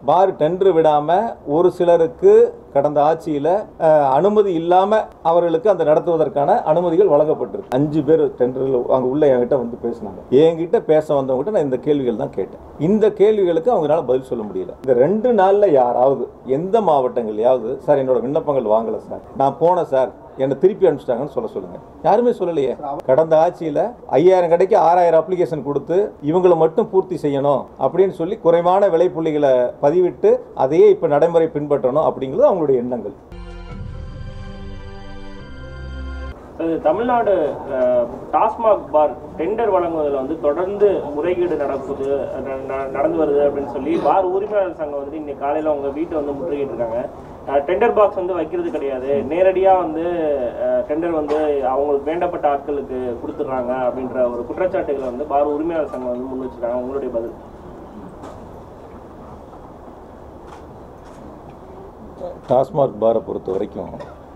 பார் tender விடாமல் ஒரு சிலருக்கு கடந்த ஆட்சியில் அனுமதி இல்லாமல் அவர்களுக்கு அந்த நடத்துவதற்கான அனுமதிகள் வழங்கப்பட்டிருக்கு அஞ்சு பேர் டெண்டரில் அங்கே உள்ள என்கிட்ட வந்து பேசினாங்க என்கிட்ட பேச வந்தவங்ககிட்ட நான் இந்த கேள்விகள் தான் கேட்டேன் இந்த கேள்விகளுக்கு அவங்களால பதில் சொல்ல முடியல இந்த ரெண்டு நாளில் யாராவது எந்த மாவட்டங்கள்லையாவது சார் என்னோட விண்ணப்பங்கள் வாங்கலை சார் நான் போனேன் சார் என்னை திருப்பி அனுப்பிச்சிட்டாங்கன்னு சொல்ல சொல்லுங்க யாருமே சொல்லலையே கடந்த ஆட்சியில் ஐயாயிரம் கடைக்கு ஆறாயிரம் அப்ளிகேஷன் கொடுத்து இவங்களை மட்டும் பூர்த்தி செய்யணும் அப்படின்னு சொல்லி குறைவான விலைப்புள்ளிகளை பதிவிட்டு அதையே இப்போ நடைமுறை பின்பற்றணும் அப்படிங்கிறது அவங்களுடைய எண்ணங்கள் அது தமிழ்நாடு அஹ், டாஸ்மாக் பார் டெண்டர் வழங்குவதில் வந்து தொடர்ந்து முறைகேடு நடக்குது ந- ந- நடந்து வருது அப்படின்னு சொல்லி பார் உரிமையாளர் சங்கம் வந்து இன்னைக்கு காலையில் அவங்க வீட்டை வந்து முற்றுகிட்டு இருக்காங்க டெண்டர் பாக்ஸ் வந்து வைக்கிறது கிடையாது நேரடியாக வந்து டெண்டர் வந்து அவங்களுக்கு வேண்டப்பட்ட ஆட்களுக்கு கொடுத்துட்றாங்க அப்படின்ற ஒரு குற்றச்சாட்டுகளை வந்து பார் உரிமையாளர் சங்கம் வந்து முன் வச்சிருக்காங்க உங்களுடைய பதில் டாஸ்மாக் பாரை பொறுத்த வரைக்கும்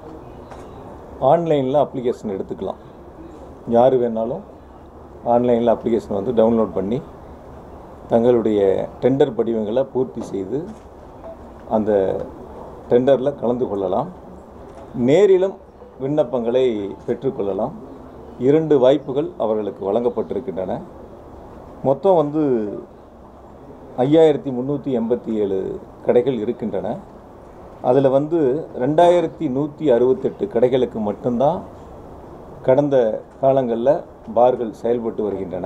ஆன்லைனில் அப்ளிகேஷன் எடுத்துக்கலாம் யார் வேணாலும் ஆன்லைனில் அப்ளிகேஷன் வந்து டவுன்லோட் பண்ணி தங்களுடைய டெண்டர் படிவங்களை பூர்த்தி செய்து அந்த டெண்டரில் கலந்து கொள்ளலாம் நேரிலும் விண்ணப்பங்களை பெற்றுக்கொள்ளலாம் இரண்டு வாய்ப்புகள் அவர்களுக்கு வழங்கப்பட்டிருக்கின்றன மொத்தம் வந்து ஐயாயிரத்தி முந்நூற்றி எண்பத்தி ஏழு கடைகள் இருக்கின்றன அதில் வந்து ரெண்டாயிரத்தி நூற்றி அறுபத்தெட்டு கடைகளுக்கு மட்டும்தான் கடந்த காலங்களில் பார்கள் செயல்பட்டு வருகின்றன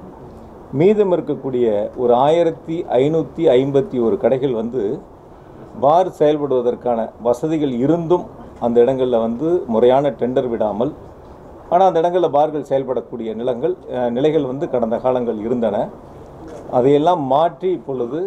மீதம் இருக்கக்கூடிய ஒரு ஆயிரத்தி ஐநூற்றி ஐம்பத்தி ஒரு கடைகள் வந்து பார் செயல்படுவதற்கான வசதிகள் இருந்தும் அந்த இடங்களில் வந்து முறையான டெண்டர் விடாமல் ஆனால் அந்த இடங்களில் பார்கள் செயல்படக்கூடிய நிலங்கள் அஹ், நிலைகள் வந்து கடந்த காலங்கள் இருந்தன அதையெல்லாம் மாற்றி இப்பொழுது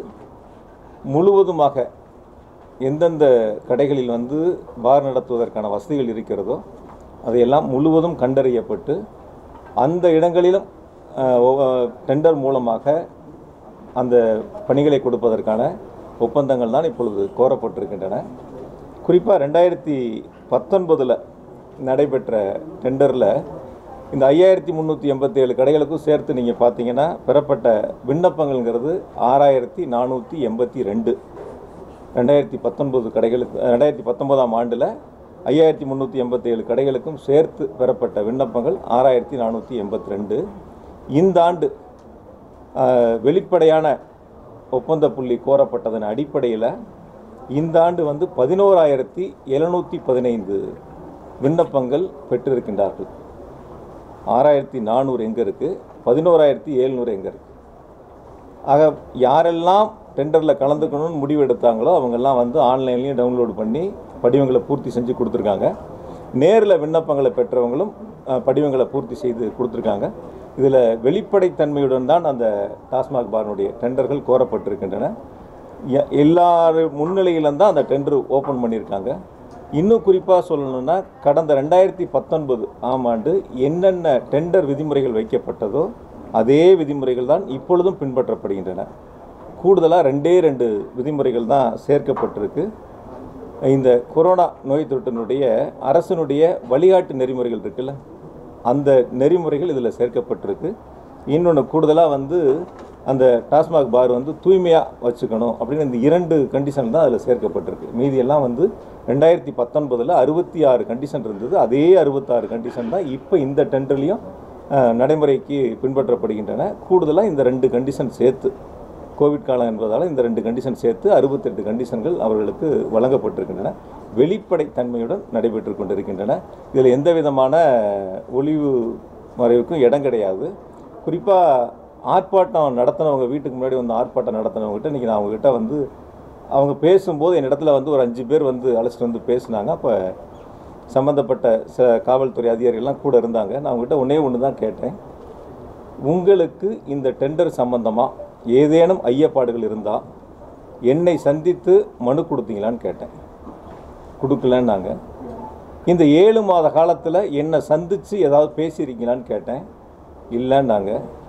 முழுவதுமாக எந்தெந்த கடைகளில் வந்து பார் நடத்துவதற்கான வசதிகள் இருக்கிறதோ அதையெல்லாம் முழுவதும் கண்டறியப்பட்டு அந்த இடங்களிலும் அஹ், ஒ- டெண்டர் மூலமாக அந்த பணிகளை கொடுப்பதற்கான ஒப்பந்தங்கள் தான் இப்பொழுது கோரப்பட்டிருக்கின்றன குறிப்பாக ரெண்டாயிரத்தி பத்தொன்பதில் நடைபெற்ற டெண்டரில் இந்த ஐயாயிரத்தி முந்நூற்றி எண்பத்தேழு கடைகளுக்கும் சேர்த்து நீங்கள் பார்த்தீங்கன்னா பெறப்பட்ட விண்ணப்பங்கள்ங்கிறது ஆறாயிரத்தி நானூற்றி எண்பத்தி ரெண்டு ரெண்டாயிரத்தி பத்தொன்பது கடைகளுக்கு ரெண்டாயிரத்தி பத்தொன்பதாம் ஆண்டில் ஐயாயிரத்தி முந்நூற்றி எண்பத்தேழு கடைகளுக்கும் சேர்த்து பெறப்பட்ட விண்ணப்பங்கள் ஆறாயிரத்தி நானூற்றி எண்பத்தி ரெண்டு இந்த ஆண்டு ஆஹ், வெளிப்படையான ஒப்பந்த புள்ளி கோரப்பட்டதன் அடிப்படையில் இந்த ஆண்டு வந்து பதினோராயிரத்தி எழுநூற்றி பதினைந்து விண்ணப்பங்கள் பெற்றிருக்கின்றார்கள் ஆறாயிரத்தி நானூறு எங்கே இருக்குது பதினோராயிரத்தி எழுநூறு எங்கே இருக்குது ஆக யாரெல்லாம் டெண்டரில் கலந்துக்கணும்னு முடிவு எடுத்தாங்களோ அவங்கெல்லாம் வந்து ஆன்லைன்லேயும் டவுன்லோடு பண்ணி படிவங்களை பூர்த்தி செஞ்சு கொடுத்துருக்காங்க நேரில் விண்ணப்பங்களை பெற்றவங்களும் அஹ், படிவங்களை பூர்த்தி செய்து கொடுத்துருக்காங்க இதில் வெளிப்படைத்தன்மையுடன் தான் அந்த டாஸ்மாக் பாரனுடைய டெண்டர்கள் கோரப்பட்டிருக்கின்றன எ- எல்லார் முன்னிலையிலும் தான் அந்த டெண்டர் ஓப்பன் பண்ணியிருக்காங்க இன்னும் குறிப்பாக சொல்லணும்னா கடந்த ரெண்டாயிரத்தி பத்தொன்பது ஆம் ஆண்டு என்னென்ன டெண்டர் விதிமுறைகள் வைக்கப்பட்டதோ அதே விதிமுறைகள் தான் இப்பொழுதும் பின்பற்றப்படுகின்றன கூடுதலாக ரெண்டே ரெண்டு விதிமுறைகள் தான் சேர்க்கப்பட்டிருக்கு இந்த கொரோனா நோய் தொற்றினுடைய அரசினுடைய வழிகாட்டு நெறிமுறைகள் இருக்குல்ல அந்த நெறிமுறைகள் இதில் சேர்க்கப்பட்டிருக்கு இன்னொன்று கூடுதலாக வந்து அந்த டாஸ்மாக் பார் வந்து தூய்மையாக வச்சுக்கணும் அப்படின்னு இந்த இரண்டு கண்டிஷன் தான் அதில் சேர்க்கப்பட்டிருக்கு மீதியெல்லாம் வந்து ரெண்டாயிரத்தி பத்தொன்பதில் அறுபத்தி ஆறு கண்டிஷன் இருந்தது அதே அறுபத்தாறு கண்டிஷன் தான் இப்போ இந்த டெண்டர்லேயும் நடைமுறைக்கு பின்பற்றப்படுகின்றன கூடுதலாக இந்த ரெண்டு கண்டிஷன் சேர்த்து கோவிட் காலம் என்பதால் இந்த ரெண்டு கண்டிஷன் சேர்த்து அறுபத்தெட்டு கண்டிஷன்கள் அவர்களுக்கு வழங்கப்பட்டிருக்கின்றன வெளிப்படை தன்மையுடன் நடைபெற்று கொண்டிருக்கின்றன இதில் எந்த விதமான ஒளிவு மறைவுக்கும் இடம் கிடையாது குறிப்பாக ஆர்ப்பாட்டம் நடத்தினவங்க வீட்டுக்கு முன்னாடி வந்து ஆர்ப்பாட்டம் நடத்தினவங்ககிட்ட இன்றைக்கி நான் அவங்ககிட்ட வந்து அவங்க பேசும்போது என்னிடத்துல வந்து ஒரு அஞ்சு பேர் வந்து அழைச்சிட்டு வந்து பேசுனாங்க அப்போ சம்மந்தப்பட்ட ச காவல்துறை அதிகாரிகள்லாம் கூட இருந்தாங்க நான் அவங்ககிட்ட ஒன்றே ஒன்று தான் கேட்டேன் உங்களுக்கு இந்த டெண்டர் சம்பந்தமாக ஏதேனும் ஐயப்பாடுகள் இருந்தால் என்னை சந்தித்து மனு கொடுத்தீங்களான்னு கேட்டேன் கொடுக்கலன்னாங்க இந்த ஏழு மாத காலத்தில் என்னை சந்தித்து ஏதாவது பேசியிருக்கீங்களான்னு கேட்டேன் இல்லைன்னாங்க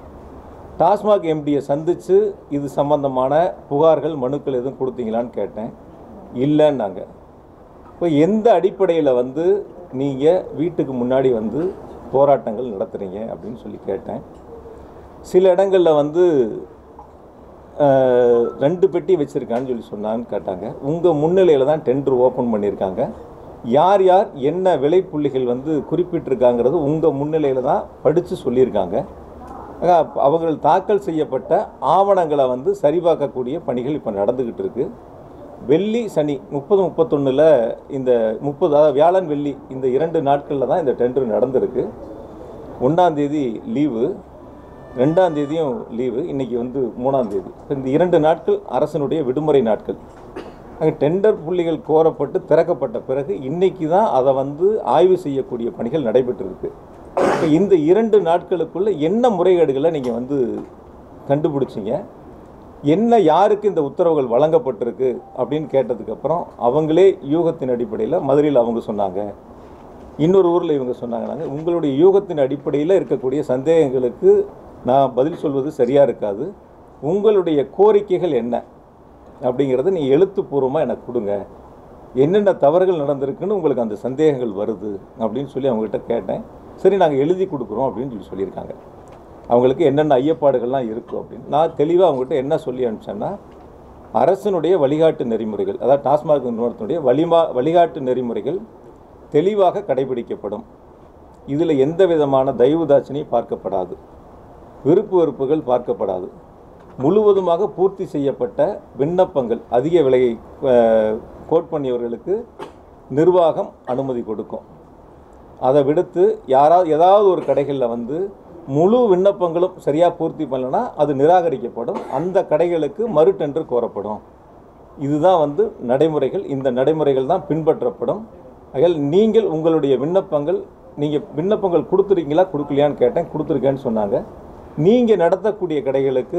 டாஸ்மாக் எம்டியை சந்தித்து இது சம்பந்தமான புகார்கள் மனுக்கள் எதுவும் கொடுத்தீங்களான்னு கேட்டேன் இல்லைன்னாங்க இப்போ எந்த அடிப்படையில் வந்து நீங்கள் வீட்டுக்கு முன்னாடி வந்து போராட்டங்கள் நடத்துகிறீங்க அப்படின்னு சொல்லி கேட்டேன் சில இடங்களில் வந்து அஹ், ரெண்டு பெட்டி வச்சுருக்கான்னு சொல்லி சொன்னான்னு கேட்டாங்க உங்கள் முன்னிலையில் தான் டெண்டர் ஓப்பன் பண்ணியிருக்காங்க யார் யார் என்ன விலைப்புள்ளிகள் வந்து குறிப்பிட்டிருக்காங்கிறது உங்கள் முன்னிலையில் தான் படித்து சொல்லியிருக்காங்க ஆக, அப்ப அவர்கள் தாக்கல் செய்யப்பட்ட ஆவணங்களை வந்து சரிபார்க்கக்கூடிய பணிகள் இப்போ நடந்துக்கிட்டு இருக்கு வெள்ளி சனி முப்பது முப்பத்தொன்னில் இந்த முப்பது அதாவது வியாழன் வெள்ளி இந்த இரண்டு நாட்களில் தான் இந்த டெண்டர் நடந்திருக்கு ஒன்றாம் தேதி லீவு ரெண்டாம் தேதியும் லீவு இன்னைக்கு வந்து மூணாம் தேதி இந்த இரண்டு நாட்கள் அரசனுடைய விடுமுறை நாட்கள் அங்கே டெண்டர் புள்ளிகள் கோரப்பட்டு திறக்கப்பட்ட பிறகு இன்னைக்கு தான் அதை வந்து ஆய்வு செய்யக்கூடிய பணிகள் நடைபெற்றிருக்கு இப்ப இந்த இரண்டு நாட்களுக்குள்ள என்ன முறைகேடுகளை நீங்கள் வந்து கண்டுபிடிச்சிங்க என்ன யாருக்கு இந்த உத்தரவுகள் வழங்கப்பட்டிருக்கு அப்படின்னு கேட்டதுக்கப்புறம் அவங்களே யூகத்தின் அடிப்படையில் மதுரையில் அவங்க சொன்னாங்க இன்னொரு ஊரில் இவங்க சொன்னாங்கன்னாங்க உங்களுடைய யூகத்தின் அடிப்படையில் இருக்கக்கூடிய சந்தேகங்களுக்கு நான் பதில் சொல்வது சரியாக இருக்காது உங்களுடைய கோரிக்கைகள் என்ன அப்படிங்கிறத நீ எழுத்துப்பூர்வமாக எனக்கு கொடுங்க என்னென்ன தவறுகள் நடந்திருக்குன்னு உங்களுக்கு அந்த சந்தேகங்கள் வருது அப்படின்னு சொல்லி அவங்ககிட்ட கேட்டேன் சரி நாங்கள் எழுதி கொடுக்குறோம் அப்படின்னு சொல்லி சொல்லியிருக்காங்க அவங்களுக்கு என்னென்ன ஐயப்பாடுகள்லாம் இருக்கும் அப்படின்னு நான் தெளிவாக அவங்ககிட்ட என்ன சொல்லி அனுப்பிச்சேன்னா அரசனுடைய வழிகாட்டு நெறிமுறைகள் அதாவது டாஸ்மாக் நிறுவனத்தினுடைய வழிமா வழிகாட்டு நெறிமுறைகள் தெளிவாக கடைபிடிக்கப்படும் இதில் எந்த விதமான தயவுதாட்சணையும் பார்க்கப்படாது விருப்பு வெறுப்புகள் பார்க்கப்படாது முழுவதுமாக பூர்த்தி செய்யப்பட்ட விண்ணப்பங்கள் அதிக விலையை அஹ், கோட் பண்ணியவர்களுக்கு நிர்வாகம் அனுமதி கொடுக்கும் அதை விடுத்து யாராவது ஏதாவது ஒரு கடைகளில் வந்து முழு விண்ணப்பங்களும் சரியாக பூர்த்தி பண்ணலனா அது நிராகரிக்கப்படும் அந்த கடைகளுக்கு மறு டெண்டர் கோரப்படும் இதுதான் வந்து நடைமுறைகள் இந்த நடைமுறைகள் தான் பின்பற்றப்படும் ஆகையால் நீங்கள் உங்களுடைய விண்ணப்பங்கள் நீங்கள் விண்ணப்பங்கள் கொடுத்துருக்கீங்களா கொடுக்கலையான்னு கேட்டேன் கொடுத்துருக்கேன்னு சொன்னாங்க நீங்கள் நடத்தக்கூடிய கடைகளுக்கு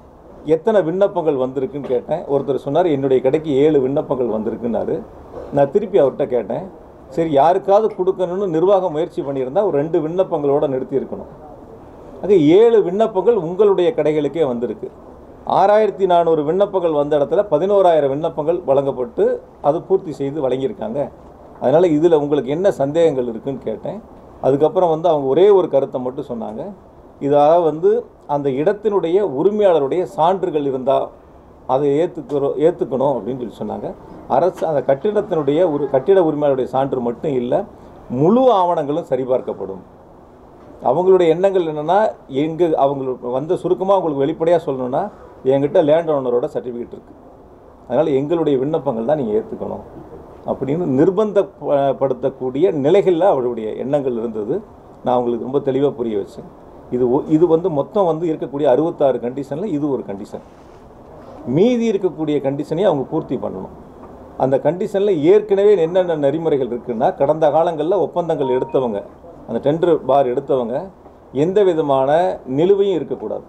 எத்தனை விண்ணப்பங்கள் வந்திருக்குன்னு கேட்டேன் ஒருத்தர் சொன்னார் என்னுடைய கடைக்கு ஏழு விண்ணப்பங்கள் வந்திருக்குன்னாரு நான் திருப்பி அவர்கிட்ட கேட்டேன் சரி யாருக்காவது கொடுக்கணும்னு நிர்வாகம் முயற்சி பண்ணியிருந்தா ஒரு ரெண்டு விண்ணப்பங்களோட நிறுத்தி இருக்கணும் அது ஏழு விண்ணப்பங்கள் உங்களுடைய கடைகளுக்கே வந்திருக்கு ஆறாயிரத்தி நானூறு விண்ணப்பங்கள் வந்த இடத்துல பதினோராயிரம் விண்ணப்பங்கள் வழங்கப்பட்டு அது பூர்த்தி செய்து வழங்கியிருக்காங்க அதனால் இதில் உங்களுக்கு என்ன சந்தேகங்கள் இருக்குன்னு கேட்டேன் அதுக்கப்புறம் வந்து அவங்க ஒரே ஒரு கருத்தை மட்டும் சொன்னாங்க இதாக வந்து அந்த இடத்தினுடைய உரிமையாளருடைய சான்றுகள் இருந்தால் அதை ஏற்றுக்கிறோம் ஏற்றுக்கணும் அப்படின்னு சொல்லி சொன்னாங்க அரசு அந்த கட்டிடத்தினுடைய ஒரு கட்டிட உரிமையாளருடைய சான்று மட்டும் இல்லை முழு ஆவணங்களும் சரிபார்க்கப்படும் அவங்களுடைய எண்ணங்கள் என்னென்னா எங்கே அவங்களுக்கு வந்த சுருக்கமாக உங்களுக்கு வெளிப்படையாக சொல்லணும்னா என்கிட்ட லேண்ட் ஓனரோட சர்டிஃபிகேட் இருக்குது அதனால் எங்களுடைய விண்ணப்பங்கள் தான் நீங்கள் ஏற்றுக்கணும் அப்படின்னு நிர்பந்தப்படுத்தக்கூடிய நிலைகளில் அவருடைய எண்ணங்கள் இருந்தது நான் அவங்களுக்கு ரொம்ப தெளிவாக புரிய வச்சேன் இது ஒ- இது வந்து மொத்தம் வந்து இருக்கக்கூடிய அறுபத்தாறு கண்டிஷனில் இது ஒரு கண்டிஷன் மீதி இருக்கக்கூடிய கண்டிஷனையும் அவங்க பூர்த்தி பண்ணணும் அந்த கண்டிஷனில் ஏற்கனவே என்னென்ன நெறிமுறைகள் இருக்குன்னா கடந்த காலங்களில் ஒப்பந்தங்கள் எடுத்தவங்க அந்த டெண்டர் பார் எடுத்தவங்க எந்த விதமான நிலுவையும் இருக்கக்கூடாது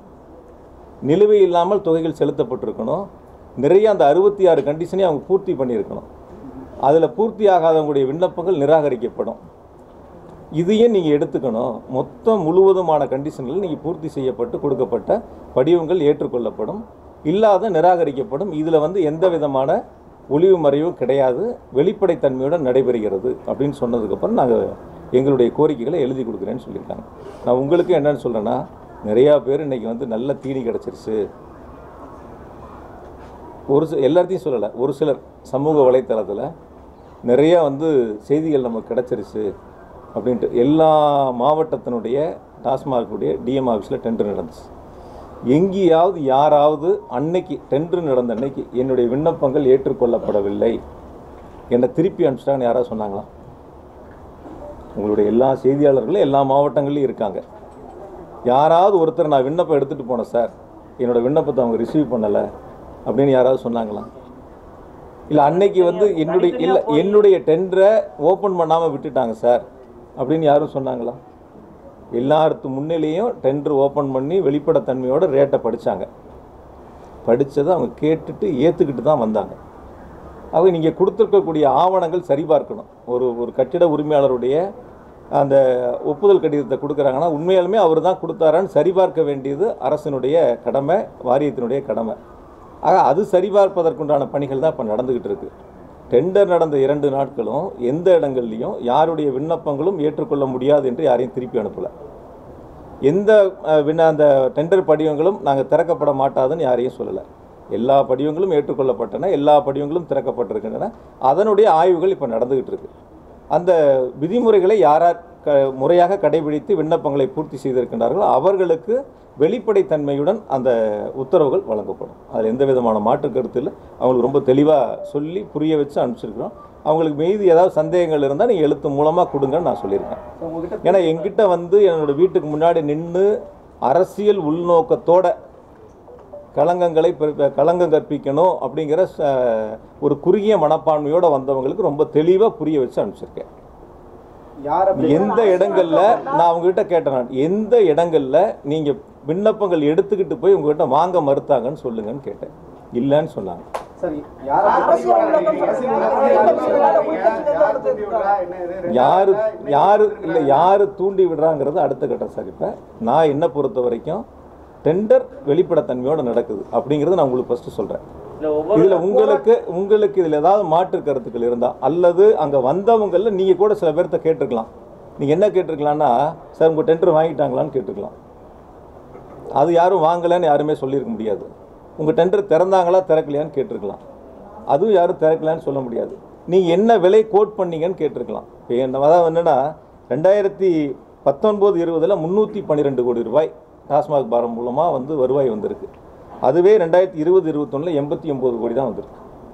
நிலுவை இல்லாமல் தொகைகள் செலுத்தப்பட்டிருக்கணும் நிறைய அந்த அறுபத்தி ஆறு கண்டிஷனையும் அவங்க பூர்த்தி பண்ணியிருக்கணும் அதில் பூர்த்தி ஆகாதவங்களுடைய விண்ணப்பங்கள் நிராகரிக்கப்படும் இதையும் நீங்கள் எடுத்துக்கணும் மொத்தம் முழுவதுமான கண்டிஷன்கள் நீங்கள் பூர்த்தி செய்யப்பட்டு கொடுக்கப்பட்ட படிவங்கள் ஏற்றுக்கொள்ளப்படும் இல்லாத நிராகரிக்கப்படும் இதில் வந்து எந்த விதமான ஒளிவு மறைவும் கிடையாது வெளிப்படைத்தன்மையுடன் நடைபெறுகிறது அப்படின்னு சொன்னதுக்கப்புறம் நாங்கள் எங்களுடைய கோரிக்கைகளை எழுதி கொடுக்குறேன்னு சொல்லியிருக்காங்க நான் உங்களுக்கு என்னன்னு சொல்கிறேன்னா நிறையா பேர் இன்றைக்கி வந்து நல்ல தீனி கிடச்சிருச்சு ஒரு சில எல்லாத்தையும் சொல்லலை ஒரு சிலர் சமூக வலைத்தளத்தில் நிறையா வந்து செய்திகள் நமக்கு கிடச்சிருச்சு அப்படின்ட்டு எல்லா மாவட்டத்தினுடைய டாஸ்மார்க்குடைய டிஎம் ஆஃபீஸில் டெண்டர் நடந்துச்சு எங்கேயாவது யாராவது அன்னைக்கு டெண்டர் நடந்த அன்னைக்கு என்னுடைய விண்ணப்பங்கள் ஏற்றுக்கொள்ளப்படவில்லை என்னை திருப்பி அனுப்பிச்சிட்டாங்கன்னு யாராவது சொன்னாங்களா உங்களுடைய எல்லா செய்தியாளர்களும் எல்லா மாவட்டங்கள்லையும் இருக்காங்க யாராவது ஒருத்தர் நான் விண்ணப்பம் எடுத்துகிட்டு போனேன் சார் என்னோட விண்ணப்பத்தை அவங்க ரிசீவ் பண்ணலை அப்படின்னு யாராவது சொன்னாங்களா இல்லை அன்னைக்கு வந்து என்னுடைய இல்லை என்னுடைய டெண்டரை ஓப்பன் பண்ணாமல் விட்டுட்டாங்க சார் அப்படின்னு யாரும் சொன்னாங்களா எல்லாத்து முன்னிலையும் டெண்டர் ஓப்பன் பண்ணி வெளிப்படைத்தன்மையோட ரேட்டை படித்தாங்க படித்ததை அவங்க கேட்டுட்டு ஏற்றுக்கிட்டு தான் வந்தாங்க அவங்க நீங்கள் கொடுத்துருக்கக்கூடிய ஆவணங்கள் சரிபார்க்கணும் ஒரு ஒரு கட்டிட உரிமையாளருடைய அந்த ஒப்புதல் கடிதத்தை கொடுக்குறாங்கன்னா உண்மையாலுமே அவர் தான் கொடுத்தாரான்னு சரிபார்க்க வேண்டியது அரசினுடைய கடமை வாரியத்தினுடைய கடமை ஆக அது சரிபார்ப்பதற்குண்டான பணிகள் தான் இப்போ நடந்துக்கிட்டு இருக்கு டெண்டர் நடந்த இரண்டு நாட்களும் எந்த இடங்கள்லையும் யாருடைய விண்ணப்பங்களும் ஏற்றுக்கொள்ள முடியாது என்று யாரையும் திருப்பி அனுப்பலை எந்த அஹ், விண்ண அந்த டெண்டர் படிவங்களும் நாங்கள் திறக்கப்பட மாட்டாதுன்னு யாரையும் சொல்லலை எல்லா படிவங்களும் ஏற்றுக்கொள்ளப்பட்டன எல்லா படிவங்களும் திறக்கப்பட்டிருக்கின்றன அதனுடைய ஆய்வுகள் இப்போ நடந்துகிட்டு இருக்கு அந்த விதிமுறைகளை யாரார் க முறையாக கடைபிடித்து விண்ணப்பங்களை பூர்த்தி செய்திருக்கின்றார்களோ அவர்களுக்கு வெளிப்படைத்தன்மையுடன் அந்த உத்தரவுகள் வழங்கப்படும் அதில் எந்த விதமான மாற்று கருத்து இல்லை அவங்களுக்கு ரொம்ப தெளிவாக சொல்லி புரிய வச்சு அனுப்பிச்சிருக்கிறோம் அவங்களுக்கு மீதி ஏதாவது சந்தேகங்கள் இருந்தால் நீங்கள் எழுத்து மூலமாக கொடுங்கன்னு நான் சொல்லியிருக்கேன் So, உங்ககிட்ட ஏன்னா என்கிட்ட வந்து என்னோட வீட்டுக்கு முன்னாடி நின்று அரசியல் உள்நோக்கத்தோட களங்கங்களை பெ- களங்கம் கற்பிக்கணும் அப்படிங்கிற ச- ஒரு குறுகிய மனப்பான்மையோட வந்தவங்களுக்கு ரொம்ப தெளிவாக புரிய வச்சு அனுப்பிச்சிருக்கேன் யார் அப்படி எந்த இடங்கள்ல நான் உங்ககிட்ட கேட்டேன் நான் எந்த இடங்கள்ல நீங்க விண்ணப்பங்கள் எடுத்துக்கிட்டு போய் உங்ககிட்ட வாங்க மறுத்தாங்கன்னு சொல்லுங்கன்னு கேட்டேன் இல்லைன்னு சொன்னாங்க சரி யார் அப்படி அரசியல் உள்ளவங்க அரசியல் உள்ளவங்க யாரு யாரு இல்லை யாரு தூண்டி விடுறாங்கிறது அடுத்த கட்டம் சார் இப்போ நான் என்ன பொறுத்த வரைக்கும் டெண்டர் வெளிப்படைத்தன்மையோட நடக்குது அப்படிங்கிறத நான் உங்களுக்கு ஃபர்ஸ்ட் சொல்றேன் இல்ல ஒவ்வொரு இதுல உங்களுக்கு உங்களுக்கு இதுல ஏதாவது மாற்று கருத்துக்கள் இருந்தா அல்லது அங்க வந்தவங்கள்ல நீங்க கூட சில பேர்த்த கேட்டிருக்கலாம் நீங்க என்ன கேட்டிருக்கலாம்னா சார் உங்க டெண்டர் வாங்கிட்டாங்களான்னு கேட்டிருக்கலாம் அது யாரும் வாங்கலைன்னு யாருமே சொல்லியிருக்க முடியாது உங்க டெண்டர் திறந்தாங்களா திறக்கலையான்னு கேட்டிருக்கலாம் அதுவும் யாரும் திறக்கலைன்னு சொல்ல முடியாது நீங்க என்ன விலை கோட் பண்ணீங்கன்னு கேட்டிருக்கலாம் இப்போ என்ன அதாவது என்னன்னா ரெண்டாயிரத்தி பத்தொன்பது இருபதில் முந்நூற்றி பன்னிரெண்டு கோடி ரூபாய் டாஸ்மாக் பாரம் மூலமாக வந்து வருவாய் வந்திருக்கு அதுவே ரெண்டாயிரத்தி இருபது இருபத்தொன்னில் எண்பத்தி ஒம்பது கோடி தான் வந்திருக்கு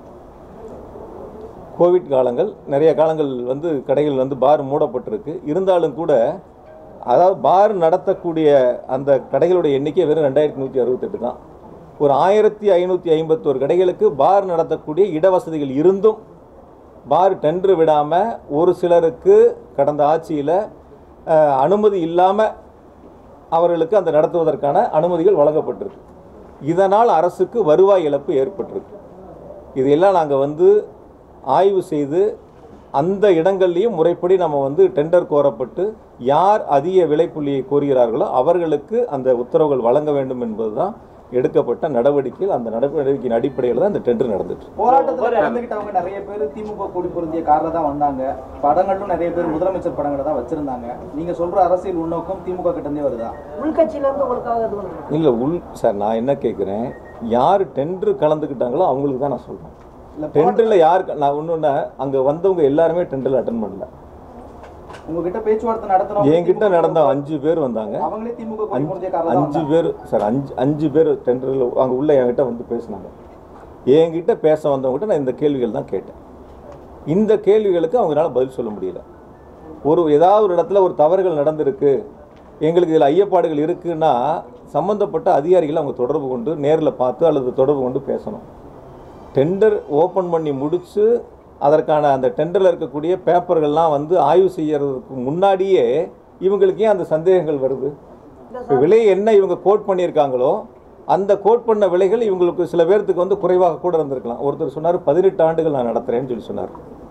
கோவிட் காலங்கள் நிறைய காலங்கள் வந்து கடைகள் வந்து பார் மூடப்பட்டிருக்கு இருந்தாலும் கூட அதாவது பார் நடத்தக்கூடிய அந்த கடைகளுடைய எண்ணிக்கை வெறும் ரெண்டாயிரத்தி நூற்றி அறுபத்தெட்டு தான் ஒரு ஆயிரத்தி ஐநூற்றி ஐம்பத்தோரு கடைகளுக்கு பார் நடத்தக்கூடிய இடவசதிகள் இருந்தும் பார் டெண்டர் விடாமல் ஒரு சிலருக்கு கடந்த ஆட்சியில் அனுமதி இல்லாமல் அவர்களுக்கு அந்த நடத்துவதற்கான அனுமதிகள் வழங்கப்பட்டிருக்கு இதனால் அரசுக்கு வருவாய் இழப்பு ஏற்பட்டிருக்கு இதையெல்லாம் நாங்கள் வந்து ஆய்வு செய்து அந்த இடங்கள்லையும் முறைப்படி நம்ம வந்து டெண்டர் கோரப்பட்டு யார் அதிக விலைப்புள்ளியை கோருகிறார்களோ அவர்களுக்கு அந்த உத்தரவுகள் வழங்க வேண்டும் என்பதுதான் எடுக்கப்பட்ட நடவடிக்கைகள் அந்த நடவடிக்கையின் அடிப்படையில் தான் இந்த டெண்டர் நடந்துட்டு இருக்கு. போராட்டத்துல கலந்துக்கிட்டவங்க நிறைய பேர் திமுக கொடி பொருந்திய கார்ல தான் வந்தாங்க படங்களும் நிறைய பேர் முதலமைச்சர் படங்களை தான் வச்சிருந்தாங்க நீங்க சொல்ற அரசியல் உள்நோக்கம் திமுக கிட்ட இருந்தே வருதா உள்கட்சியில இருந்து உங்களுக்காக இது பண்ணுறாங்க இல்லை உள் சார் நான் என்ன கேட்குறேன் யார் டெண்டர் கலந்துக்கிட்டாங்களோ அவங்களுக்கு தான் நான் சொல்கிறேன் இல்ல டெண்டரில் யார் க- நான் ஒன்று அங்கே வந்தவங்க எல்லாருமே டெண்டரில் அட்டன் பண்ணல உங்ககிட்ட பேச்சுவார்த்தை நடத்தணும் என்கிட்ட நடந்த அஞ்சு பேர் வந்தாங்க அவங்களே திமுக கொடி அஞ்சு பொருந்திய கார்ல தான் அஞ்சு வந்தாங்க பேர் சார் அஞ்சு அஞ்சு பேர் டெண்டரில் அங்கே உள்ள என்கிட்ட வந்து பேசினாங்க என்கிட்ட பேச வந்தவங்ககிட்ட நான் இந்த கேள்விகள் தான் கேட்டேன் இந்த கேள்விகளுக்கு அவங்களால பதில் சொல்ல முடியல ஒரு ஏதாவது ஒரு இடத்துல ஒரு தவறுகள் நடந்திருக்கு எங்களுக்கு இதில் ஐயப்பாடுகள் இருக்குன்னா சம்மந்தப்பட்ட அதிகாரிகளை அவங்க தொடர்பு கொண்டு நேரில் பார்த்து அல்லது தொடர்பு கொண்டு பேசணும் டெண்டர் ஓப்பன் பண்ணி முடித்து அதற்கான அந்த டெண்டரில் இருக்கக்கூடிய பேப்பர்கள்லாம் வந்து ஆய்வு செய்யறதுக்கு முன்னாடியே இவங்களுக்கு ஏன் அந்த சந்தேகங்கள் வருது இப்போ விலை என்ன இவங்க கோட் பண்ணியிருக்காங்களோ அந்த கோட் பண்ண விலைகள் இவங்களுக்கு சில பேர்த்துக்கு வந்து குறைவாக கூட இருந்திருக்கலாம் ஒருத்தர் சொன்னார் பதினெட்டு ஆண்டுகள் நான் நடத்துகிறேன்னு சொல்லி சொன்னார்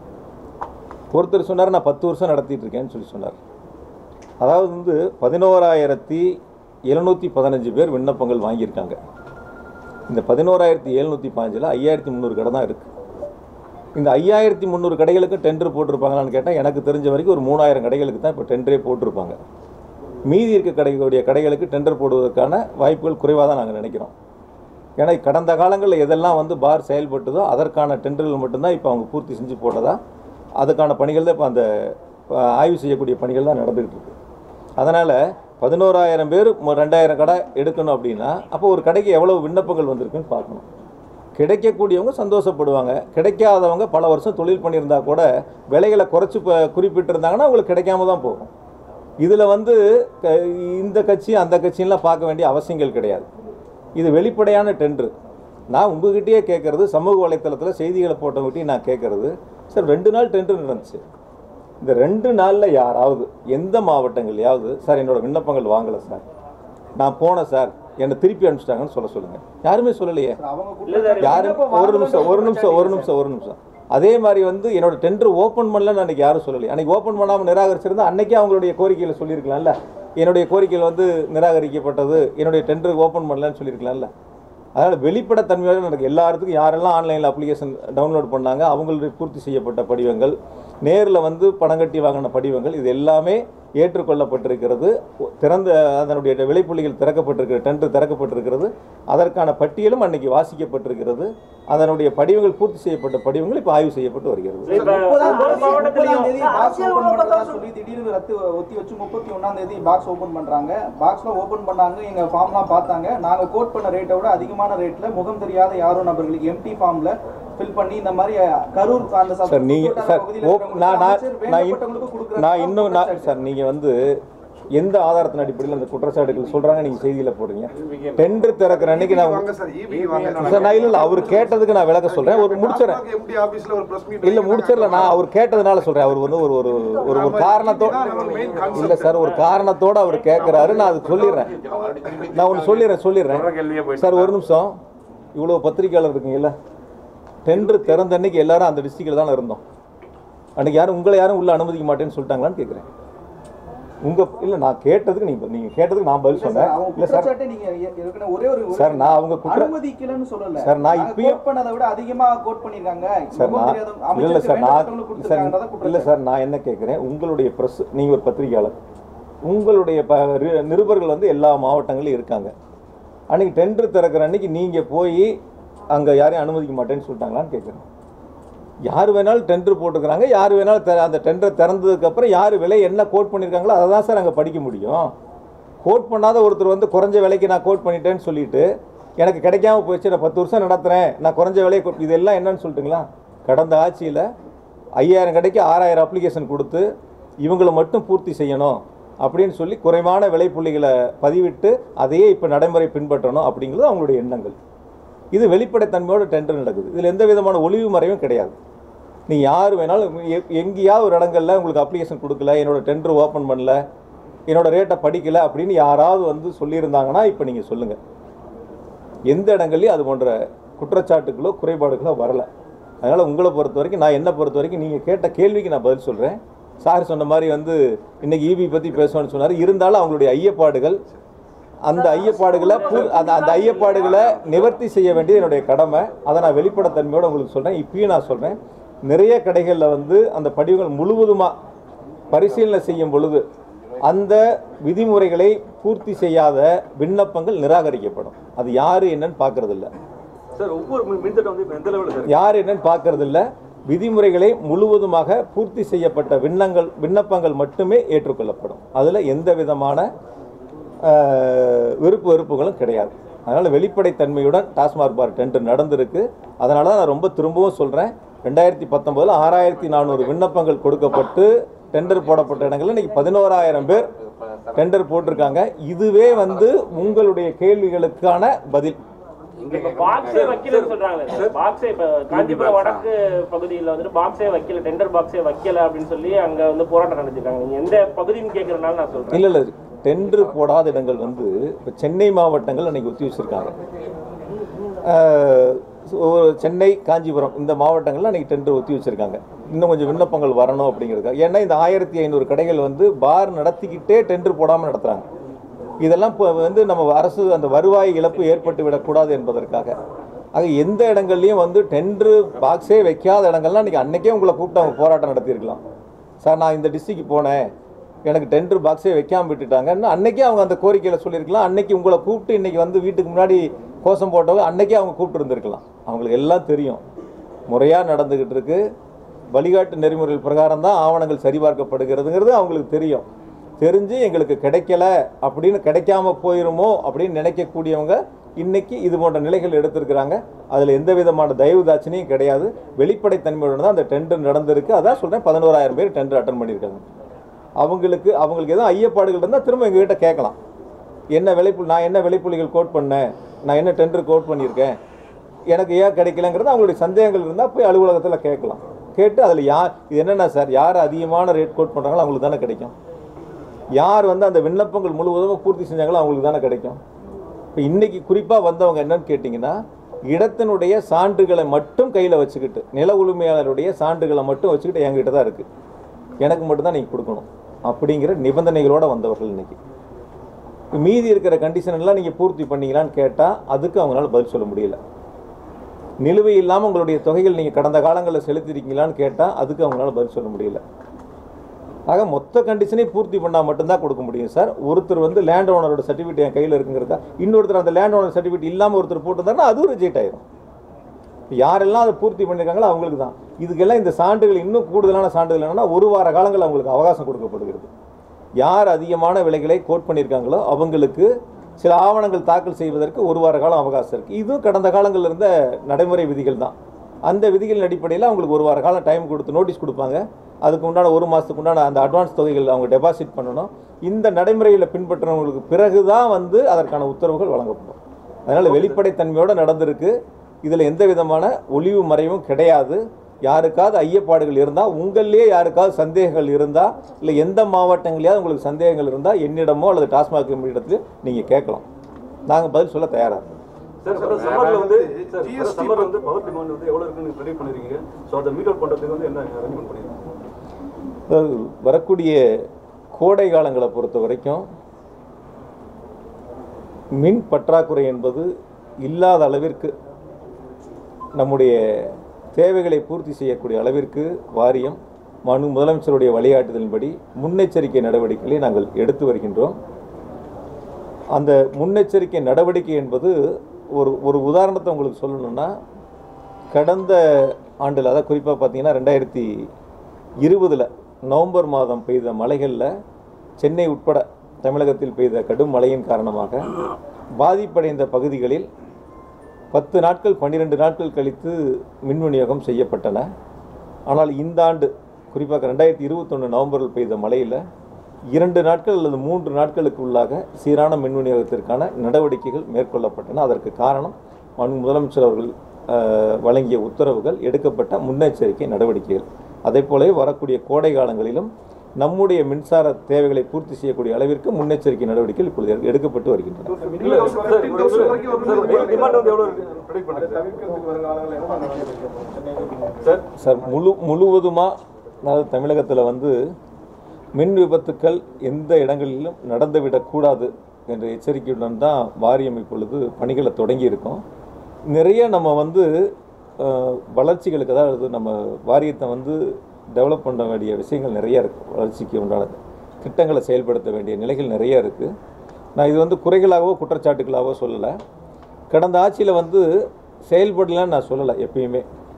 ஒருத்தர் சொன்னார் நான் பத்து வருஷம் நடத்திட்டு இருக்கேன்னு சொல்லி சொன்னார் அதாவது வந்து பதினோராயிரத்தி எழுநூற்றி பதினஞ்சு பேர் விண்ணப்பங்கள் வாங்கியிருக்காங்க இந்த பதினோராயிரத்தி எழுநூற்றி பாஞ்சில் ஐயாயிரத்தி முந்நூறு கடை தான் இருக்குது இந்த ஐயாயிரத்தி முந்நூறு கடைகளுக்கு டெண்டர் போட்டிருப்பாங்களான்னு கேட்டால் எனக்கு தெரிஞ்ச வரைக்கும் ஒரு மூணாயிரம் கடைகளுக்கு தான் இப்போ டெண்டரே போட்டிருப்பாங்க மீதி இருக்க கடைகளுடைய கடைகளுக்கு டெண்டர் போடுவதற்கான வாய்ப்புகள் குறைவாக தான் நாங்கள் நினைக்கிறோம் ஏன்னா கடந்த காலங்களில் எதெல்லாம் வந்து பார் செயல்பட்டதோ அதற்கான டெண்டர்கள் மட்டும்தான் இப்போ அவங்க பூர்த்தி செஞ்சு போட்டதா அதுக்கான பணிகள் தான் இப்போ அந்த அஹ், ஆய்வு செய்யக்கூடிய பணிகள் தான் நடந்துகிட்டு இருக்கு அதனால் பதினோராயிரம் பேர் மொ- ரெண்டாயிரம் கடை எடுக்கணும் அப்படின்னா அப்போ ஒரு கடைக்கு எவ்வளவு விண்ணப்பங்கள் வந்திருக்குன்னு பார்க்கணும் கிடைக்கக்கூடியவங்க சந்தோஷப்படுவாங்க கிடைக்காதவங்க பல வருஷம் தொழில் பண்ணியிருந்தா கூட விலைகளை குறைச்சி ப- குறிப்பிட்டிருந்தாங்கன்னா அவங்களுக்கு கிடைக்காம தான் போகும் இதில் வந்து க- இந்த கட்சி அந்த கட்சியெல்லாம் பார்க்க வேண்டிய அவசியங்கள் கிடையாது இது வெளிப்படையான டெண்டர் நான் உங்ககிட்டயே கேட்குறது சமூக வலைத்தளத்தில் செய்திகளை போட்டவங்ககிட்டயும் நான் கேட்குறது சார் ரெண்டு நாள் டெண்டர் நடந்துச்சு இந்த ரெண்டு நாளில் யாராவது எந்த மாவட்டங்கள்லையாவது சார் என்னோட விண்ணப்பங்கள் வாங்கலை சார் நான் போனேன் சார் என்னை திருப்பி அனுப்பிச்சிட்டாங்கன்னு சொல்ல சொல்லுங்கள் யாருமே சொல்லலையே அவங்க இல்ல சார், யாரும் ஒரு நிமிஷம் ஒரு நிமிஷம் ஒரு நிமிஷம் ஒரு நிமிஷம் அதே மாதிரி வந்து என்னோட டெண்டர் ஓப்பன் பண்ணலன்னு அன்றைக்கி யாரும் சொல்லலை அன்றைக்கி ஓப்பன் பண்ணாமல் நிராகரிச்சிருந்தா அன்றைக்கே அவங்களுடைய கோரிக்கைகளை சொல்லியிருக்கலாம்ல என்னுடைய கோரிக்கைகள் வந்து நிராகரிக்கப்பட்டது என்னுடைய டெண்டர் ஓப்பன் பண்ணலன்னு சொல்லியிருக்கலாம்ல அதனால் வெளிப்படைத்தன்மையோட எனக்கு எல்லாத்துக்கும் யாரெல்லாம் ஆன்லைனில் அப்ளிகேஷன் டவுன்லோட் பண்ணாங்க அவங்களுடைய பூர்த்தி செய்யப்பட்ட படிவங்கள் நேரில் வந்து பணம் கட்டி வாங்கின படிவங்கள் இது எல்லாமே ஏற்றுக்கொள்ளப்பட்டிருக்கிறது திறந்த அதனுடைய விலைப்புள்ளிகள் திறக்கப்பட்டிருக்கிற டெண்டர் திறக்கப்பட்டிருக்கிறது அதற்கான பட்டியலும் அன்னைக்கு வாசிக்கப்பட்டிருக்கிறது அதனுடைய படிவங்கள் பூர்த்தி செய்யப்பட்ட படிவங்கள் இப்போ ஆய்வு செய்யப்பட்டு வருகிறது இப்ப ஒவ்வொரு மாவட்டத்திலையும் முப்பதாம் தேதி பாக்ஸ் அரசியல் ஓபன் உணவகத்தை பண்றதா சொல்லி திடீர்னு ரத்து ஒத்தி வச்சு முப்பத்தி ஒண்ணாம் தேதி பாக்ஸ் ஓபன் பண்றாங்க பாக்ஸ்ல ஓபன் பண்ணாங்க எங்க ஃபார்ம்லாம் பார்த்தாங்க நாங்க கோட் பண்ண ரேட்டை விட அதிகமான ரேட்ல முகம் தெரியாத யாரோ நபர்களுக்கு எம்டி ஃபார்ம்ல ஃபில் பண்ணி இந்த மாதிரி கரூர் அந்த சப் சார் நீங்க சுற்றுவட்டார சார் பகுதியில ஓ இருக்கிறவங்களுக்கு நான் நான் அமைச்சர் நான் இன்- வேண்டப்பட்டவங்களுக்கு கொடுக்குற நான் இன்னும் நான் குற்றச்சாட்டு. சார் நீங்கள் வந்து எந்த ஆதாரத்தின் அடிப்படையில் அந்த குற்றச்சாட்டுகள் சொல்கிறாங்க நீங்கள் செய்தியில் போடுறீங்க டெண்டர் திறக்கிற அன்னைக்கு நான் வாங்க சார் EB வாங்க சார் நான் இல்லை இல்லை அவர் கேட்டதுக்கு நான் விளக்க சொல்கிறேன் ஒரு முடிச்சிடறேன் டாஸ்மாக் MD ஆபீஸ்ல ஒரு பிரஸ் மீட் இல்லை முடிச்சிடல நான் அவர் கேட்டதுனால சொல்கிறேன் அவர் வந்து ஒரு ஒரு ஒரு ஒரு காரணத்தோட இல்லை சார் ஒரு காரணத்தோட அவர் கேட்குறாரு நான் அது சொல்லிடுறேன் நான் ஒன்று சொல்லிடுறேன் சொல்லிடுறேன் சார் ஒரு நிமிஷம் இவ்வளோ பத்திரிக்கையாளர் இருக்கீங்கல்ல டெண்டர் திறந்த அன்னைக்கு எல்லாரும் அந்த டிஸ்ட்ரிக்டில் தானே இருந்தோம் அன்னைக்கு யாரும் உங்களை யாரும் உள்ள அனுமதிக்க மாட்டேன்னு சொல்லிட்டாங்களான்னு கேட்குறேன் உங்க இல்லை நான் கேட்டதுக்கு நீங்க நீங்க கேட்டதுக்கு நான் பதில் இல்ல சொன்னேன் சார், அவங்க இல்லை சார் குற்றச்சாட்டை நீங்க ஏ- ஏற்கனவே ஒரே ஒரு சார், நான் அவங்க குற்ற- அனுமதிக்கலன்னு சொல்லல சார், நான் நாங்க இப்பயும்- கோட் பண்ணதை விட அதிகமா கோட் பண்ணிருக்காங்க சார் முகம் நான் தெரியாத இல்லை அமைச்சருக்கு சார் நான் வேண்டப்பட்டவங்களுக்கு சார் கொடுத்திருக்காங்கன்றத இல்லை குற்றச்சாட்டு. சார் நான் என்ன கேட்குறேன் உங்களுடைய ப்ரெஸ் நீங்கள் ஒரு பத்திரிகையாளர் உங்களுடைய ப ரி- நிருபர்கள் வந்து எல்லா மாவட்டங்களிலும் இருக்காங்க அன்னைக்கு டெண்டர் திறக்கிற அன்னைக்கு நீங்கள் போய் அங்கே யாரையும் அனுமதிக்க மாட்டேன்னு சொல்லிட்டாங்களான்னு கேட்குறேன் யார் வேணாலும் டெண்டர் போட்டுக்கிறாங்க யார் வேணாலும் தெ- அந்த டெண்டர் திறந்ததுக்கப்புறம் யார் விலை என்ன கோட் பண்ணியிருக்காங்களோ அதை தான் சார் அங்கே படிக்க முடியும் கோட் பண்ணாத ஒருத்தர் வந்து குறைஞ்ச விலைக்கு நான் கோட் பண்ணிட்டேன்னு சொல்லிட்டு எனக்கு கிடைக்காம போயிடுச்சு நான் பத்து வருஷம் நடத்துகிறேன் நான் குறைஞ்ச விலையை quote- இதெல்லாம் என்னன்னு சொல்லட்டுங்களா கடந்த ஆட்சியில் ஐயாயிரம் கடைக்கு ஆறாயிரம் அப்ளிகேஷன் கொடுத்து இவங்களை மட்டும் பூர்த்தி செய்யணும் அப்படின்னு சொல்லி குறைவான விலைப்புள்ளிகளை பதிவிட்டு அதையே இப்போ நடைமுறை பின்பற்றணும் அப்படிங்கிறது அவங்களுடைய எண்ணங்கள் இது வெளிப்படைத்தன்மையோட டெண்டர் நடக்குது இதில் எந்த விதமான ஒளிவு மறைவும் கிடையாது நீ யார் வேணாலும் எ- எங்கேயாவது ஒரு இடங்கள்ல உங்களுக்கு அப்ளிகேஷன் கொடுக்கல என்னோட டெண்டர் ஓப்பன் பண்ணல என்னோட ரேட்டை படிக்கல அப்படின்னு யாராவது வந்து சொல்லியிருந்தாங்கன்னா இப்போ நீங்கள் சொல்லுங்கள் எந்த இடங்கள்லையும் அது போன்ற குற்றச்சாட்டுகளோ குறைபாடுகளோ வரல அதனால் உங்களை பொறுத்த வரைக்கும் நான் என்ன பொறுத்த வரைக்கும் நீங்கள் கேட்ட கேள்விக்கு நான் பதில் சொல்கிறேன் சார் சொன்ன மாதிரி வந்து இன்னைக்கு ஈபி பற்றி பேசணும்னு சொன்னார் இருந்தாலும் அவங்களுடைய ஐயப்பாடுகள் அந்த ஐயப்பாடுகளை பூ- அந்த அந்த ஐயப்பாடுகளை நிவர்த்தி செய்ய வேண்டியது என்னுடைய கடமை அதை நான் வெளிப்படைத்தன்மையோடு உங்களுக்கு சொல்கிறேன் இப்பயும் நான் சொல்கிறேன் நிறைய கடைகளில் வந்து அந்த படிவங்கள் முழுவதுமாக பரிசீலனை செய்யும் பொழுது அந்த விதிமுறைகளை பூர்த்தி செய்யாத விண்ணப்பங்கள் நிராகரிக்கப்படும் அது யார் என்னன்னு பார்க்கறதில்ல சார் ஒவ்வொரு மின் மின்திட்டம் வந்து இப்போ எந்த லெவலில் சார் யார் என்னன்னு பார்க்கறதில்ல விதிமுறைகளை முழுவதுமாக பூர்த்தி செய்யப்பட்ட விண்ணங்கள் விண்ணப்பங்கள் மட்டுமே ஏற்றுக்கொள்ளப்படும் அதில் எந்த விதமான ஆஹ், விருப்பு வெறுப்புகளும் கிடையாது அதனால் வெளிப்படைத்தன்மையுடன் டாஸ்மாக் பார் டெண்டர் நடந்திருக்கு அதனால தான் நான் ரொம்ப திரும்பவும் சொல்கிறேன் ரெண்டாயிரத்தி பத்தொம்போதில் ஆறாயிரத்தி நானூறு விண்ணப்பங்கள் கொடுக்கப்பட்டு டெண்டர் போடப்பட்ட இடங்கள்ல இன்னைக்கு பதினோராயிரம் பேர் டெண்டர் போட்டிருக்காங்க இதுவே வந்து உங்களுடைய கேள்விகளுக்கான பதில் இப்ப பாக்ஸே வைக்கலன்னு சொல்றாங்களே சார் பாக்ஸே இப்ப காஞ்சிபுரம் வடக்கு பகுதியில வந்துட்டு பாக்ஸே வைக்கல டெண்டர் பாக்ஸே வைக்கல அப்படின்னு சொல்லி அங்க வந்து போராட்டம் நடத்திருக்காங்க நீங்க எந்த பகுதின்னு கேக்குறதுனால நான் சொல்றேன் இல்லை இல்லை டெண்டர் போடாத இடங்கள் வந்து இப்போ சென்னை மாவட்டங்கள் அன்னைக்கு ஒத்தி வச்சிருக்காங்க ஆஹ் ஒரு சென்னை காஞ்சிபுரம் இந்த மாவட்டங்கள்ல அன்னைக்கு டெண்டர் ஒத்தி வச்சிருக்காங்க இன்னும் கொஞ்சம் விண்ணப்பங்கள் வரணும் அப்படிங்கிறதுக்காக ஏன்னா இந்த ஆயிரத்தி ஐநூறு கடைகள் வந்து பார் நடத்திக்கிட்டே டெண்டர் போடாமல் நடத்துகிறாங்க இதெல்லாம் இப்போ வந்து நம்ம அரசு அந்த வருவாய் இழப்பு ஏற்பட்டு விடக்கூடாது என்பதற்காக ஆக எந்த இடங்கள்லையும் வந்து டெண்டர் பாக்ஸே வைக்காத இடங்கள்லாம் அன்றைக்கி அன்னைக்கே உங்களை கூப்பிட்டு அவங்க போராட்டம் நடத்தியிருக்கலாம் சார் நான் இந்த டிஸ்ட்ரிக்ட் போனேன் எனக்கு டெண்டர் பாக்ஸே வைக்காம விட்டுட்டாங்கன்னு அன்னைக்கே அவங்க அந்த கோரிக்கையில் சொல்லியிருக்கலாம் அன்னைக்கு உங்களை கூப்பிட்டு இன்னைக்கு வந்து வீட்டுக்கு முன்னாடி கோஷம் போட்டவங்க அன்னைக்கே அவங்க கூப்பிட்டு இருந்திருக்கலாம் அவங்களுக்கு எல்லாம் தெரியும் முறையாக நடந்துக்கிட்டு இருக்கு வழிகாட்டு நெறிமுறைகள் பிரகாரம் தான் ஆவணங்கள் சரிபார்க்கப்படுகிறதுங்கிறது அவங்களுக்கு தெரியும் தெரிஞ்சு எங்களுக்கு கிடைக்கல அப்படின்னு கிடைக்காம போயிருமோ அப்படின்னு நினைக்கக்கூடியவங்க இன்னைக்கு இது போன்ற நிலைகள் எடுத்திருக்கிறாங்க அதில் எந்த விதமான தயவு தாட்சணியும் கிடையாது வெளிப்படைத்தன்மையுடன் தான் அந்த டெண்டர் நடந்திருக்கு அதான் சொல்கிறேன் பதினோராயிரம் பேர் டெண்டர் அட்டன் பண்ணியிருக்காங்க அவங்களுக்கு அவங்களுக்கு எதுவும் ஐயப்பாடுகள் இருந்தால் திரும்ப எங்ககிட்ட கேட்கலாம் என்ன விளைப்பு நான் என்ன விளைப்புலிகள் கோட் பண்ணேன் நான் என்ன டெண்டர் கோட் பண்ணியிருக்கேன் எனக்கு ஏன் கிடைக்கலங்கிறது அவங்களுடைய சந்தேகங்கள் இருந்தால் போய் அலுவலகத்தில் கேட்கலாம் கேட்டு அதில் யார் இது என்னென்ன சார் யார் அதிகமான ரேட் கோட் பண்ணுறாங்களோ அவங்களுக்கு தானே கிடைக்கும் யார் வந்து அந்த விண்ணப்பங்கள் முழுவதும் பூர்த்தி செஞ்சாங்களோ அவங்களுக்கு தானே கிடைக்கும் இப்போ இன்னைக்கு குறிப்பாக வந்தவங்க என்னன்னு கேட்டிங்கன்னா இடத்தினுடைய சான்றுகளை மட்டும் கையில் வச்சுக்கிட்டு நில உரிமையாளருடைய சான்றுகளை மட்டும் வச்சுக்கிட்டு என்கிட்ட தான் இருக்குது எனக்கு மட்டும்தான் நீங்கள் கொடுக்கணும் அப்படிங்கிற நிபந்தனைகளோடு வந்தவர்கள் இன்னைக்கு இப்ப மீதி இருக்கிற கண்டிஷன் எல்லாம் நீங்கள் பூர்த்தி பண்ணீங்களான்னு கேட்டால் அதுக்கு அவங்களால பதில் சொல்ல முடியல நிலுவை இல்லாமல் உங்களுடைய தொகைகள் நீங்கள் கடந்த காலங்களில் செலுத்திருக்கீங்களான்னு கேட்டால் அதுக்கு அவங்களால பதில் சொல்ல முடியல ஆக மொத்த கண்டிஷனை பூர்த்தி பண்ணால் மட்டும்தான் கொடுக்க முடியும் சார் ஒருத்தர் வந்து லேண்ட் ஓனரோட சர்டிஃபிகேட் என் கையில் இருக்குங்கிறதா இன்னொருத்தர் அந்த லேண்ட் ஓனர் சர்டிஃபிகேட் இல்லாமல் ஒருத்தர் போட்டிருந்தாருன்னா அதுவும் ரிஜெக்ட் ஆயிரும் யாரெல்லாம் அதை பூர்த்தி பண்ணியிருக்காங்களோ அவங்களுக்கு தான் இதுக்கெல்லாம் இந்த சான்றுகள் இன்னும் கூடுதலான சான்றுகள் என்னன்னா ஒரு வார காலங்கள் அவங்களுக்கு அவகாசம் கொடுக்கப்படுகிறது யார் அதிகமான விலைகளை கோட் பண்ணியிருக்காங்களோ அவங்களுக்கு சில ஆவணங்கள் தாக்கல் செய்வதற்கு ஒரு வார காலம் அவகாசம் இருக்குது இதுவும் கடந்த காலங்களில் இருந்த நடைமுறை விதிகள் தான் அந்த விதிகளின் அடிப்படையில் அவங்களுக்கு ஒரு வார காலம் டைம் கொடுத்து நோட்டீஸ் கொடுப்பாங்க அதுக்கு உண்டான ஒரு மாதத்துக்கு உண்டான அந்த அட்வான்ஸ் தொகைகள் அவங்க டெபாசிட் பண்ணணும் இந்த நடைமுறையில் பின்பற்றுறவங்களுக்கு பிறகு தான் வந்து அதற்கான உத்தரவுகள் வழங்கப்படும் அதனால் வெளிப்படைத்தன்மையோடு நடந்திருக்கு இதில் எந்த விதமான ஒளிவு மறைவும் கிடையாது யாருக்காவது ஐயப்பாடுகள் இருந்தால் உங்களிலேயே யாருக்காவது சந்தேகங்கள் இருந்தால் இல்லை எந்த மாவட்டங்களையாவது உங்களுக்கு சந்தேகங்கள் இருந்தால் என்னிடமோ அல்லது டாஸ்மாக் இடத்துல நீங்கள் கேட்கலாம் நாங்கள் பதில் சொல்ல தயாராக இருக்கோம் சார் சார் சம்மர்ல வந்து சார் சம்மர்ல வந்து பவர் டிமாண்ட் வந்து எவ்வளவு இருக்குன்னு ப்ரெடிக்ட் பண்ணிருக்கீங்க ஸோ அதை மீட் அவுட் பண்றதுக்கு வந்து என்ன அரேஞ்ச்மெண்ட் பண்ணிருக்கீங்க அதாவது வரக்கூடிய கோடை காலங்களை பொறுத்த வரைக்கும் மின் பற்றாக்குறை என்பது இல்லாத அளவிற்கு நம்முடைய தேவைகளை பூர்த்தி செய்யக்கூடிய அளவிற்கு வாரியம் மனு முதலமைச்சருடைய வழிகாட்டுதலின்படி முன்னெச்சரிக்கை நடவடிக்கைகளை நாங்கள் எடுத்து வருகின்றோம் அந்த முன்னெச்சரிக்கை நடவடிக்கை என்பது ஒரு ஒரு உதாரணத்தை உங்களுக்கு சொல்லணும்னா கடந்த ஆண்டில் அதாவது குறிப்பாக பார்த்தீங்கன்னா ரெண்டாயிரத்தி இருபதில் நவம்பர் மாதம் பெய்த மழைகளில் சென்னை உட்பட தமிழகத்தில் பெய்த கடும் மழையின் காரணமாக பாதிப்படைந்த பகுதிகளில் பத்து நாட்கள் பன்னிரெண்டு நாட்கள் கழித்து மின் விநியோகம் செய்யப்பட்டன ஆனால் இந்த ஆண்டு குறிப்பாக ரெண்டாயிரத்தி இருபத்தொன்று நவம்பரில் பெய்த மழையில் இரண்டு நாட்கள் அல்லது மூன்று நாட்களுக்கு உள்ளாக சீரான மின் விநியோகத்திற்கான நடவடிக்கைகள் மேற்கொள்ளப்பட்டன அதற்கு காரணம் மனு முதலமைச்சர் அவர்கள் அஹ், வழங்கிய உத்தரவுகள் எடுக்கப்பட்ட முன்னெச்சரிக்கை நடவடிக்கைகள் அதே போலவே வரக்கூடிய கோடை காலங்களிலும் நம்முடைய மின்சார தேவைகளை பூர்த்தி செய்யக்கூடிய அளவிற்கு முன்னெச்சரிக்கை நடவடிக்கைகள் இப்பொழுது எடுக்கப்பட்டு வருகின்றன இல்ல சார் ஒரு சார் டிமாண்ட் வந்து எவ்வளவு இருக்கு ப்ரெடிக்ட் பண்ணுங்க தவிர்க்கிறதுக்கு வரும் காலங்களில் என்ன பண்ண வேண்டியது சென்னைக்கு சார் சார் முழு முழுவதுமாக அதாவது தமிழகத்தில் வந்து மின் விபத்துக்கள் எந்த இடங்களிலும் நடந்துவிடக்கூடாது என்ற எச்சரிக்கையுடன் தான் வாரியம் இப்பொழுது பணிகளை தொடங்கி இருக்கோம் நிறைய நம்ம வந்து அஹ், வளர்ச்சிகளுக்கு அதாவது நம்ம வாரியத்தை வந்து டெவலப் பண்ண வேண்டிய விஷயங்கள் நிறைய இருக்குது வளர்ச்சிக்கு உண்டானது திட்டங்களை செயல்படுத்த வேண்டிய நிலைகள் நிறைய இருக்குது நான் இது வந்து குறைகளாகவோ குற்றச்சாட்டுகளாகவோ சொல்லலை கடந்த ஆட்சியில் வந்து செயல்படலன்னு நான் சொல்லலை எப்பயுமே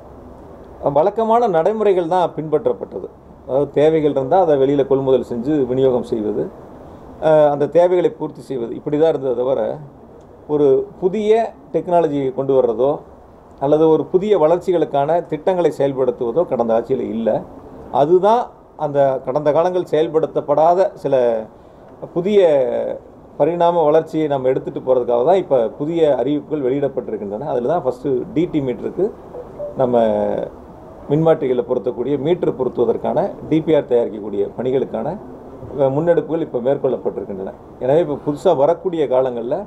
வழக்கமான நடைமுறைகள் தான் பின்பற்றப்பட்டது அதாவது தேவைகள் இருந்தால் அதை வெளியில் கொள்முதல் செஞ்சு விநியோகம் செய்வது அஹ் அந்த தேவைகளை பூர்த்தி செய்வது இப்படி தான் இருந்ததை தவிர ஒரு புதிய டெக்னாலஜி கொண்டு வர்றதோ அல்லது ஒரு புதிய வளர்ச்சிகளுக்கான திட்டங்களை செயல்படுத்துவதோ கடந்த ஆட்சியில் இல்லை அதுதான் அந்த கடந்த காலங்கள் செயல்படுத்தப்படாத சில புதிய பரிணாம வளர்ச்சியை நம்ம எடுத்துகிட்டு போகிறதுக்காக தான் இப்போ புதிய அறிவிப்புகள் வெளியிடப்பட்டிருக்கின்றன அதில் தான் ஃபஸ்ட்டு டிடி மீட்டருக்கு நம்ம மின்மாற்றிகளை பொருத்தக்கூடிய மீட்டர் பொருத்துவதற்கான டிபிஆர் தயாரிக்கக்கூடிய பணிகளுக்கான அஹ், முன்னெடுப்புகள் இப்போ மேற்கொள்ளப்பட்டிருக்கின்றன எனவே இப்போ புதுசாக வரக்கூடிய காலங்களில்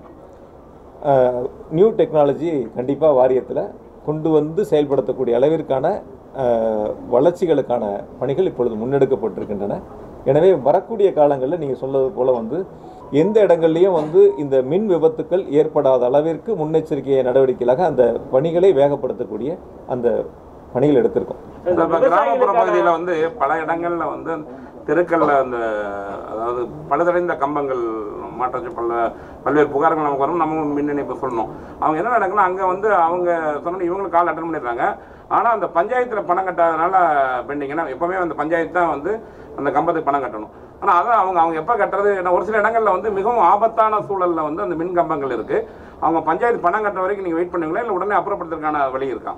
நியூ டெக்னாலஜி கண்டிப்பாக வாரியத்தில் கொண்டு வந்து செயல்படுத்தக்கூடிய அளவிற்கான அஹ், வளர்ச்சிகளுக்கான பணிகள் இப்பொழுது முன்னெடுக்கப்பட்டிருக்கின்றன எனவே வரக்கூடிய காலங்களில் நீங்கள் சொல்வது போல் வந்து எந்த இடங்கள்லையும் வந்து இந்த மின் விபத்துக்கள் ஏற்படாத அளவிற்கு முன்னெச்சரிக்கை நடவடிக்கைகளாக அந்த பணிகளை வேகப்படுத்தக்கூடிய அந்த பணிகள் எடுத்திருக்கோம் இந்த இப்ப கிராமப்புற விவசாயிகளுக்கான- பகுதியில் வந்து பல இடங்கள்ல வந்து தெருக்கல்ல அந்த அதாவது பழுதடைந்த கம்பங்கள் மாற்றம் பல பல்வேறு புகார்கள் நமக்கு வரும் நம்ம மின் இணைப்பு சொல்லணும் அவங்க என்ன நடக்குன்னா அங்கே வந்து அவங்க சொன்ன இவங்களுக்கு கால் அட்டன் பண்ணிடுறாங்க ஆனால் அந்த பஞ்சாயத்தில் பணம் கட்டாதனால பெண்டிங் ஏன்னா எப்போவுமே அந்த பஞ்சாயத்து தான் வந்து அந்த கம்பத்துக்கு பணம் கட்டணும் ஆனால் அதான் அவங்க அவங்க எப்போ கட்டுறது ஏன்னா ஒரு சில இடங்களில் வந்து மிகவும் ஆபத்தான சூழலில் வந்து அந்த மின் கம்பங்கள் இருக்குது அவங்க பஞ்சாயத்து பணம் கட்டுற வரைக்கும் நீங்கள் வெயிட் பண்ணுவீங்களா இல்லை உடனே அப்புறப்படுத்துறதுக்கான வழி இருக்கா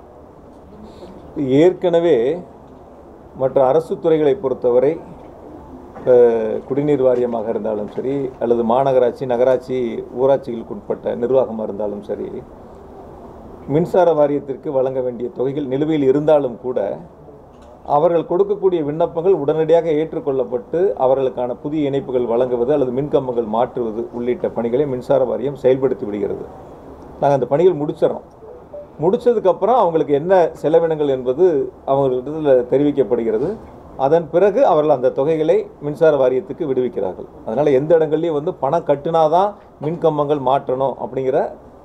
ஏற்கனவே மற்ற அரசு துறைகளை பொறுத்தவரை அஹ், குடிநீர் வாரியமாக இருந்தாலும் சரி அல்லது மாநகராட்சி நகராட்சி ஊராட்சிகளுக்கு உட்பட்ட நிர்வாகமாக இருந்தாலும் சரி மின்சார வாரியத்திற்கு வழங்க வேண்டிய தொகைகள் நிலுவையில் இருந்தாலும் கூட அவர்கள் கொடுக்கக்கூடிய விண்ணப்பங்கள் உடனடியாக ஏற்றுக்கொள்ளப்பட்டு அவர்களுக்கான புதிய இணைப்புகள் வழங்குவது அல்லது மின்கம்பங்கள் மாற்றுவது உள்ளிட்ட பணிகளை மின்சார வாரியம் செயல்படுத்தி விடுகிறது நாங்கள் அந்த பணிகள் முடிச்சிடறோம் முடிச்சதுக்கப்புறம் அவங்களுக்கு என்ன செலவினங்கள் என்பது அவங்களிடத்தில் தெரிவிக்கப்படுகிறது அதன் பிறகு அவர்கள் அந்த தொகைகளை மின்சார வாரியத்துக்கு விடுவிக்கிறார்கள் அதனால் எந்த இடங்கள்லையும் வந்து பணம் கட்டினாதான் மின்கம்பங்கள் மாற்றணும் அப்படிங்கிற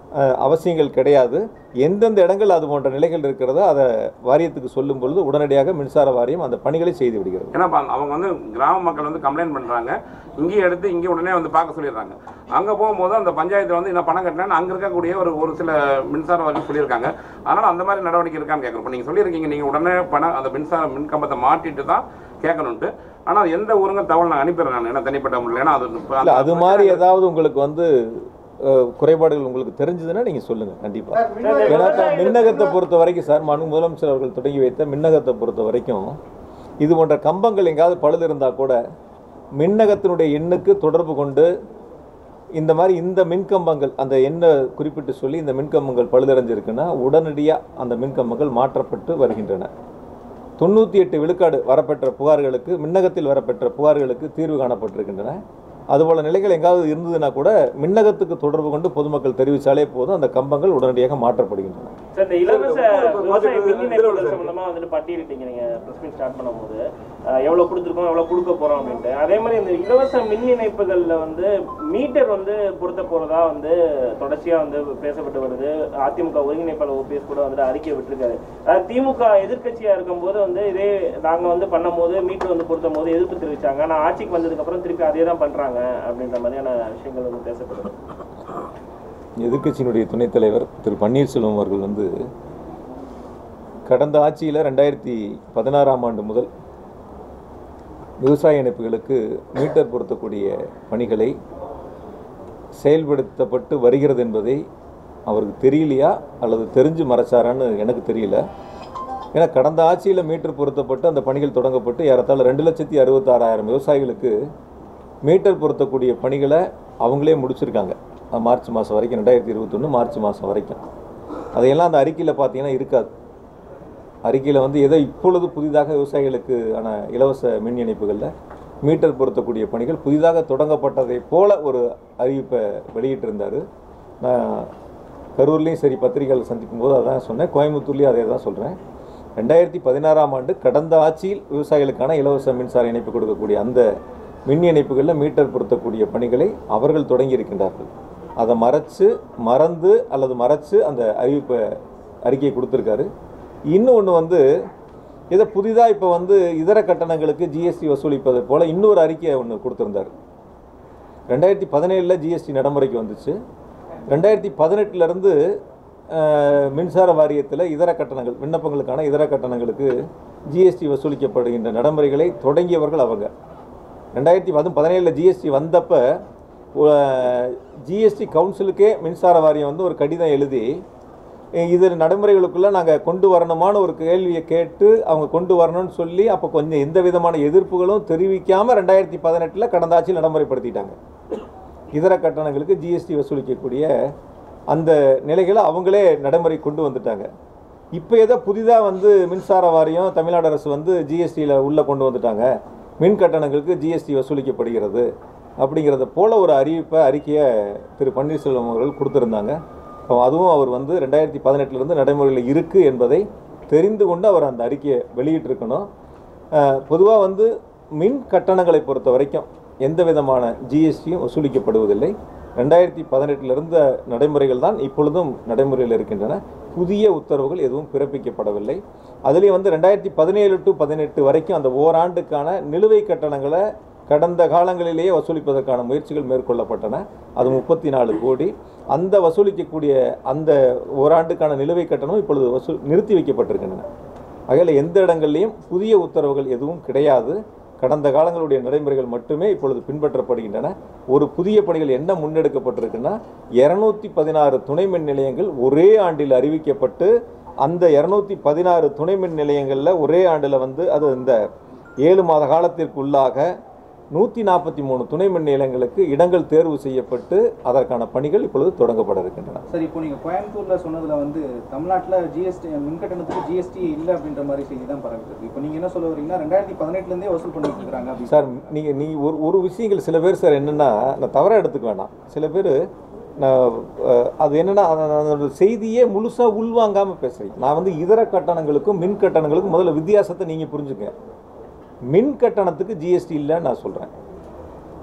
அஹ், அவசியங்கள் கிடையாது எந்தெந்த இடங்கள் அது போன்ற நிலைகள் இருக்கிறதோ அதை வாரியத்துக்கு சொல்லும் பொழுது உடனடியாக மின்சார வாரியம் அந்த பணிகளை செய்து விடுகிறது ஏன்னா பா- அவங்க வந்து கிராம மக்கள் வந்து கம்ப்ளைண்ட் பண்ணுறாங்க இங்கேயே எடுத்து இங்கே உடனே வந்து பார்க்க சொல்லிடுறாங்க அங்கே போகும்போது அந்த பஞ்சாயத்தில் வந்து என்ன பணம் கட்டினா அங்கே இருக்கக்கூடிய ஒரு ஒரு சில மின்சார வாரியம் சொல்லியிருக்காங்க அதனால் அந்த மாதிரி நடவடிக்கை இருக்கான்னு கேட்குறோம் இப்போ நீங்கள் சொல்லியிருக்கீங்க நீங்கள் உடனே பணம் அந்த மின்சார மின் கம்பத்தை மாட்டிட்டு தான் கேட்கணுன்ட்டு ஆனால் எந்த ஊருங்க தகவல் நான் அனுப்பிடுறேன் நான் ஏன்னா தனிப்பட்ட முறையில் ஏன்னா அது இப்ப இல்லை அந்த- அது மாதிரி ஏதாவது உங்களுக்கு வந்து அஹ், குறைபாடுகள் உங்களுக்கு தெரிஞ்சதுன்னா நீங்கள் சொல்லுங்கள் கண்டிப்பாக ஏன்னா இப்ப மின்னகத்தை பொறுத்த வரைக்கும் சார் மனு முதலமைச்சர் அவர்கள் தொடங்கி வைத்த மின்னகத்தை பொறுத்த வரைக்கும் இது போன்ற கம்பங்கள் எங்கேயாவது பழுது இருந்தால் கூட மின்னகத்தினுடைய எண்ணுக்கு தொடர்பு கொண்டு இந்த மாதிரி இந்த மின்கம்பங்கள் அந்த எண்ணை குறிப்பிட்டு சொல்லி இந்த மின்கம்பங்கள் பழுதடைஞ்சிருக்குன்னா உடனடியாக அந்த மின்கம்பங்கள் மாற்றப்பட்டு வருகின்றன தொண்ணூற்றி எட்டு விழுக்காடு வரப்பெற்ற புகார்களுக்கு மின்னகத்தில் வரப்பெற்ற புகார்களுக்கு தீர்வு காணப்பட்டிருக்கின்றன அதுபோல நிலைகள் எங்காவது இருந்ததுன்னா கூட மின்னகத்துக்கு தொடர்பு கொண்டு பொதுமக்கள் தெரிவித்தாலே போதும் அந்த கம்பங்கள் உடனடியாக மாற்றப்படுகின்றன சார் இந்த இலவச இந்த விவசாய project மின் இதுல இணைப்புகள் சார். சம்பந்தமா வந்துட்டு பட்டியலிட்டீங்க நீங்க பிரஸ் மீட் ஸ்டார்ட் பண்ணும்போது அஹ், எவ்வளவு கொடுத்துருக்கோம் எவ்வளவு கொடுக்க போறோம் அப்படின்ட்டு அதே மாதிரி இந்த இலவச மின் இணைப்புகள்ல வந்து மீட்டர் வந்து பொருத்த போறதா வந்து தொடர்ச்சியா வந்து பேசப்பட்டு வருது அதிமுக ஒருங்கிணைப்பாளர் ஓபிஎஸ் கூட வந்துட்டு அறிக்கை விட்டுருக்காரு அஹ், திமுக எதிர்க்கட்சியா இருக்கும்போது வந்து இதே நாங்க வந்து பண்ணும்போது மீட்டர் வந்து பொருத்தும் போது எதிர்ப்பு தெரிவிச்சாங்க ஆனா ஆட்சிக்கு வந்ததுக்கு அப்புறம் திருப்பி அதே தான் பண்றாங்க அப்படின்ற மாதிரியான விஷயங்கள் வந்து பேசப்படுது எதிர்க்கட்சியினுடைய துணைத் தலைவர் திரு பன்னீர்செல்வம் அவர்கள் வந்து கடந்த ஆட்சியில் ரெண்டாயிரத்தி பதினாறாம் ஆண்டு முதல் விவசாய இணைப்புகளுக்கு மீட்டர் பொருத்தக்கூடிய பணிகளை செயல்படுத்தப்பட்டு வருகிறது என்பதை அவருக்கு தெரியலையா அல்லது தெரிஞ்சு மறைச்சாரான்னு எனக்கு தெரியல ஏன்னா கடந்த ஆட்சியில் மீட்டர் பொருத்தப்பட்டு அந்த பணிகள் தொடங்கப்பட்டு ஏறத்தாழ ரெண்டு லட்சத்தி அறுபத்தாறாயிரம் விவசாயிகளுக்கு மீட்டர் பொருத்தக்கூடிய பணிகளை அவங்களே முடிச்சிருக்காங்க அஹ் மார்ச் மாதம் வரைக்கும் ரெண்டாயிரத்தி இருபத்தொன்று மார்ச் மாதம் வரைக்கும் அதையெல்லாம் அந்த அறிக்கையில் பார்த்தீங்கன்னா இருக்காது அறிக்கையில் வந்து ஏதோ இப்பொழுது புதிதாக விவசாயிகளுக்கு ஆன இலவச மின் இணைப்புகளில் மீட்டர் பொருத்தக்கூடிய பணிகள் புதிதாக தொடங்கப்பட்டதை போல ஒரு அறிவிப்பை வெளியிட்டிருந்தார் நான் கரூர்லேயும் சரி பத்திரிகைகள் சந்திக்கும் போது அதான் சொன்னேன் கோயம்புத்தூர்லேயும் அதே தான் சொல்கிறேன் ரெண்டாயிரத்தி பதினாறாம் ஆண்டு கடந்த ஆட்சியில் விவசாயிகளுக்கான இலவச மின்சார இணைப்பு கொடுக்கக்கூடிய அந்த மின் இணைப்புகளில் மீட்டர் பொருத்தக்கூடிய பணிகளை அவர்கள் தொடங்கி இருக்கின்றார்கள் அதை மறைச்சு மறந்து அல்லது மறைச்சு அந்த அறிவிப்பை அறிக்கையை கொடுத்துருக்காரு இன்னும் ஒன்று வந்து இதை புதிதாக இப்போ வந்து இதர கட்டணங்களுக்கு ஜிஎஸ்டி வசூலிப்பதை போல இன்னொரு அறிக்கையை ஒன்று கொடுத்துருந்தார் ரெண்டாயிரத்தி பதினேழில் ஜிஎஸ்டி நடைமுறைக்கு வந்துச்சு ரெண்டாயிரத்தி பதினெட்டுலேருந்து மின்சார வாரியத்தில் இதர கட்டணங்கள் விண்ணப்பங்களுக்கான இதர கட்டணங்களுக்கு ஜிஎஸ்டி வசூலிக்கப்படுகின்ற நடைமுறைகளை தொடங்கியவர்கள் அவங்க ரெண்டாயிரத்தி அதுவும் பதினேழில் ஜிஎஸ்டி வந்தப்போ ஜிஎஸ்டி கவுன்சிலுக்கே மின்சார வாரியம் வந்து ஒரு கடிதம் எழுதி அஹ் இது நடைமுறைகளுக்குள்ளே நாங்கள் கொண்டு வரணுமான ஒரு கேள்வியை கேட்டு அவங்க கொண்டு வரணும்னு சொல்லி அப்போ கொஞ்சம் எந்த விதமான எதிர்ப்புகளும் தெரிவிக்காமல் ரெண்டாயிரத்தி பதினெட்டில் கடந்த ஆட்சியில் நடைமுறைப்படுத்திட்டாங்க இதர கட்டணங்களுக்கு ஜிஎஸ்டி வசூலிக்கக்கூடிய அந்த நிலைகளை அவங்களே நடைமுறை கொண்டு வந்துட்டாங்க இப்போ ஏதோ புதிதாக வந்து மின்சார வாரியம் தமிழ்நாடு அரசு வந்து ஜிஎஸ்டியில் உள்ளே கொண்டு வந்துட்டாங்க மின் கட்டணங்களுக்கு ஜிஎஸ்டி வசூலிக்கப்படுகிறது அப்படிங்கிறத போல ஒரு அறிவிப்பை அறிக்கையை திரு பன்னீர்செல்வம் அவர்கள் கொடுத்துருந்தாங்க அப்போ அதுவும் அவர் வந்து ரெண்டாயிரத்தி பதினெட்டுலேருந்து நடைமுறையில் இருக்குது என்பதை தெரிந்து கொண்டு அவர் அந்த அறிக்கையை வெளியிட்டிருக்கணும் பொதுவாக வந்து மின் கட்டணங்களை பொறுத்த வரைக்கும் எந்த விதமான ஜிஎஸ்டியும் வசூலிக்கப்படுவதில்லை ரெண்டாயிரத்தி பதினெட்டிலிருந்த நடைமுறைகள் தான் இப்பொழுதும் நடைமுறையில் இருக்கின்றன புதிய உத்தரவுகள் எதுவும் பிறப்பிக்கப்படவில்லை அதுலேயும் வந்து ரெண்டாயிரத்தி பதினேழு டு பதினெட்டு வரைக்கும் அந்த ஓராண்டுக்கான நிலுவை கட்டணங்களை கடந்த காலங்களிலேயே வசூலிப்பதற்கான முயற்சிகள் மேற்கொள்ளப்பட்டன அது முப்பத்தி நாலு கோடி அந்த வசூலிக்கக்கூடிய அந்த ஓராண்டுக்கான நிலுவை கட்டணம் இப்பொழுது வசூல் நிறுத்தி வைக்கப்பட்டிருக்கின்றன ஆகையில் எந்த இடங்கள்லையும் புதிய உத்தரவுகள் எதுவும் கிடையாது கடந்த காலங்களுடைய நடைமுறைகள் மட்டுமே இப்பொழுது பின்பற்றப்படுகின்றன ஒரு புதிய பணிகள் என்ன முன்னெடுக்கப்பட்டிருக்குன்னா இரநூத்தி பதினாறு துணை மின் நிலையங்கள் ஒரே ஆண்டில் அறிவிக்கப்பட்டு அந்த இரநூத்தி பதினாறு துணை மின் நிலையங்களில் ஒரே ஆண்டில் வந்து அது இந்த ஏழு மாத காலத்திற்குள்ளாக நூற்றி நாற்பத்தி மூணு துணை மின் நிலையங்களுக்கு இடங்கள் தேர்வு செய்யப்பட்டு அதற்கான பணிகள் இப்பொழுது தொடங்கப்பட இருக்கின்றன சரி இப்போ நீங்க கோயம்புத்தூர்ல சொன்னதுல வந்து தமிழ்நாட்டுல ஜிஎஸ்டி மின்கட்டணத்துக்கு ஜிஎஸ்டி இல்லை அப்படின்ற மாதிரி செய்தி தான் பரவுது இப்போ நீங்க என்ன சொல்ல வரீங்கன்னா ரெண்டாயிரத்தி பதினெட்டுல இருந்தே வசூல் பண்ணிட்டு இருக்காங்க அப்படின்னு சார் நீங்கள் நீ ஒரு ஒரு விஷயங்கள் சில பேர் சார் என்னென்னா நான் தவறாக எடுத்துக்க வேணாம் சில பேர் நான் அஹ், அது என்னென்னா அதோட செய்தியே முழுசாக உள்வாங்காமல் பேசுகிறேன் நான் வந்து இதர கட்டணங்களுக்கும் மின் கட்டணங்களுக்கும் முதல்ல வித்தியாசத்தை நீங்கள் புரிஞ்சுங்க மின் கட்டணத்துக்கு ஜிஎஸ்டி இல்லைன்னு நான் சொல்கிறேன்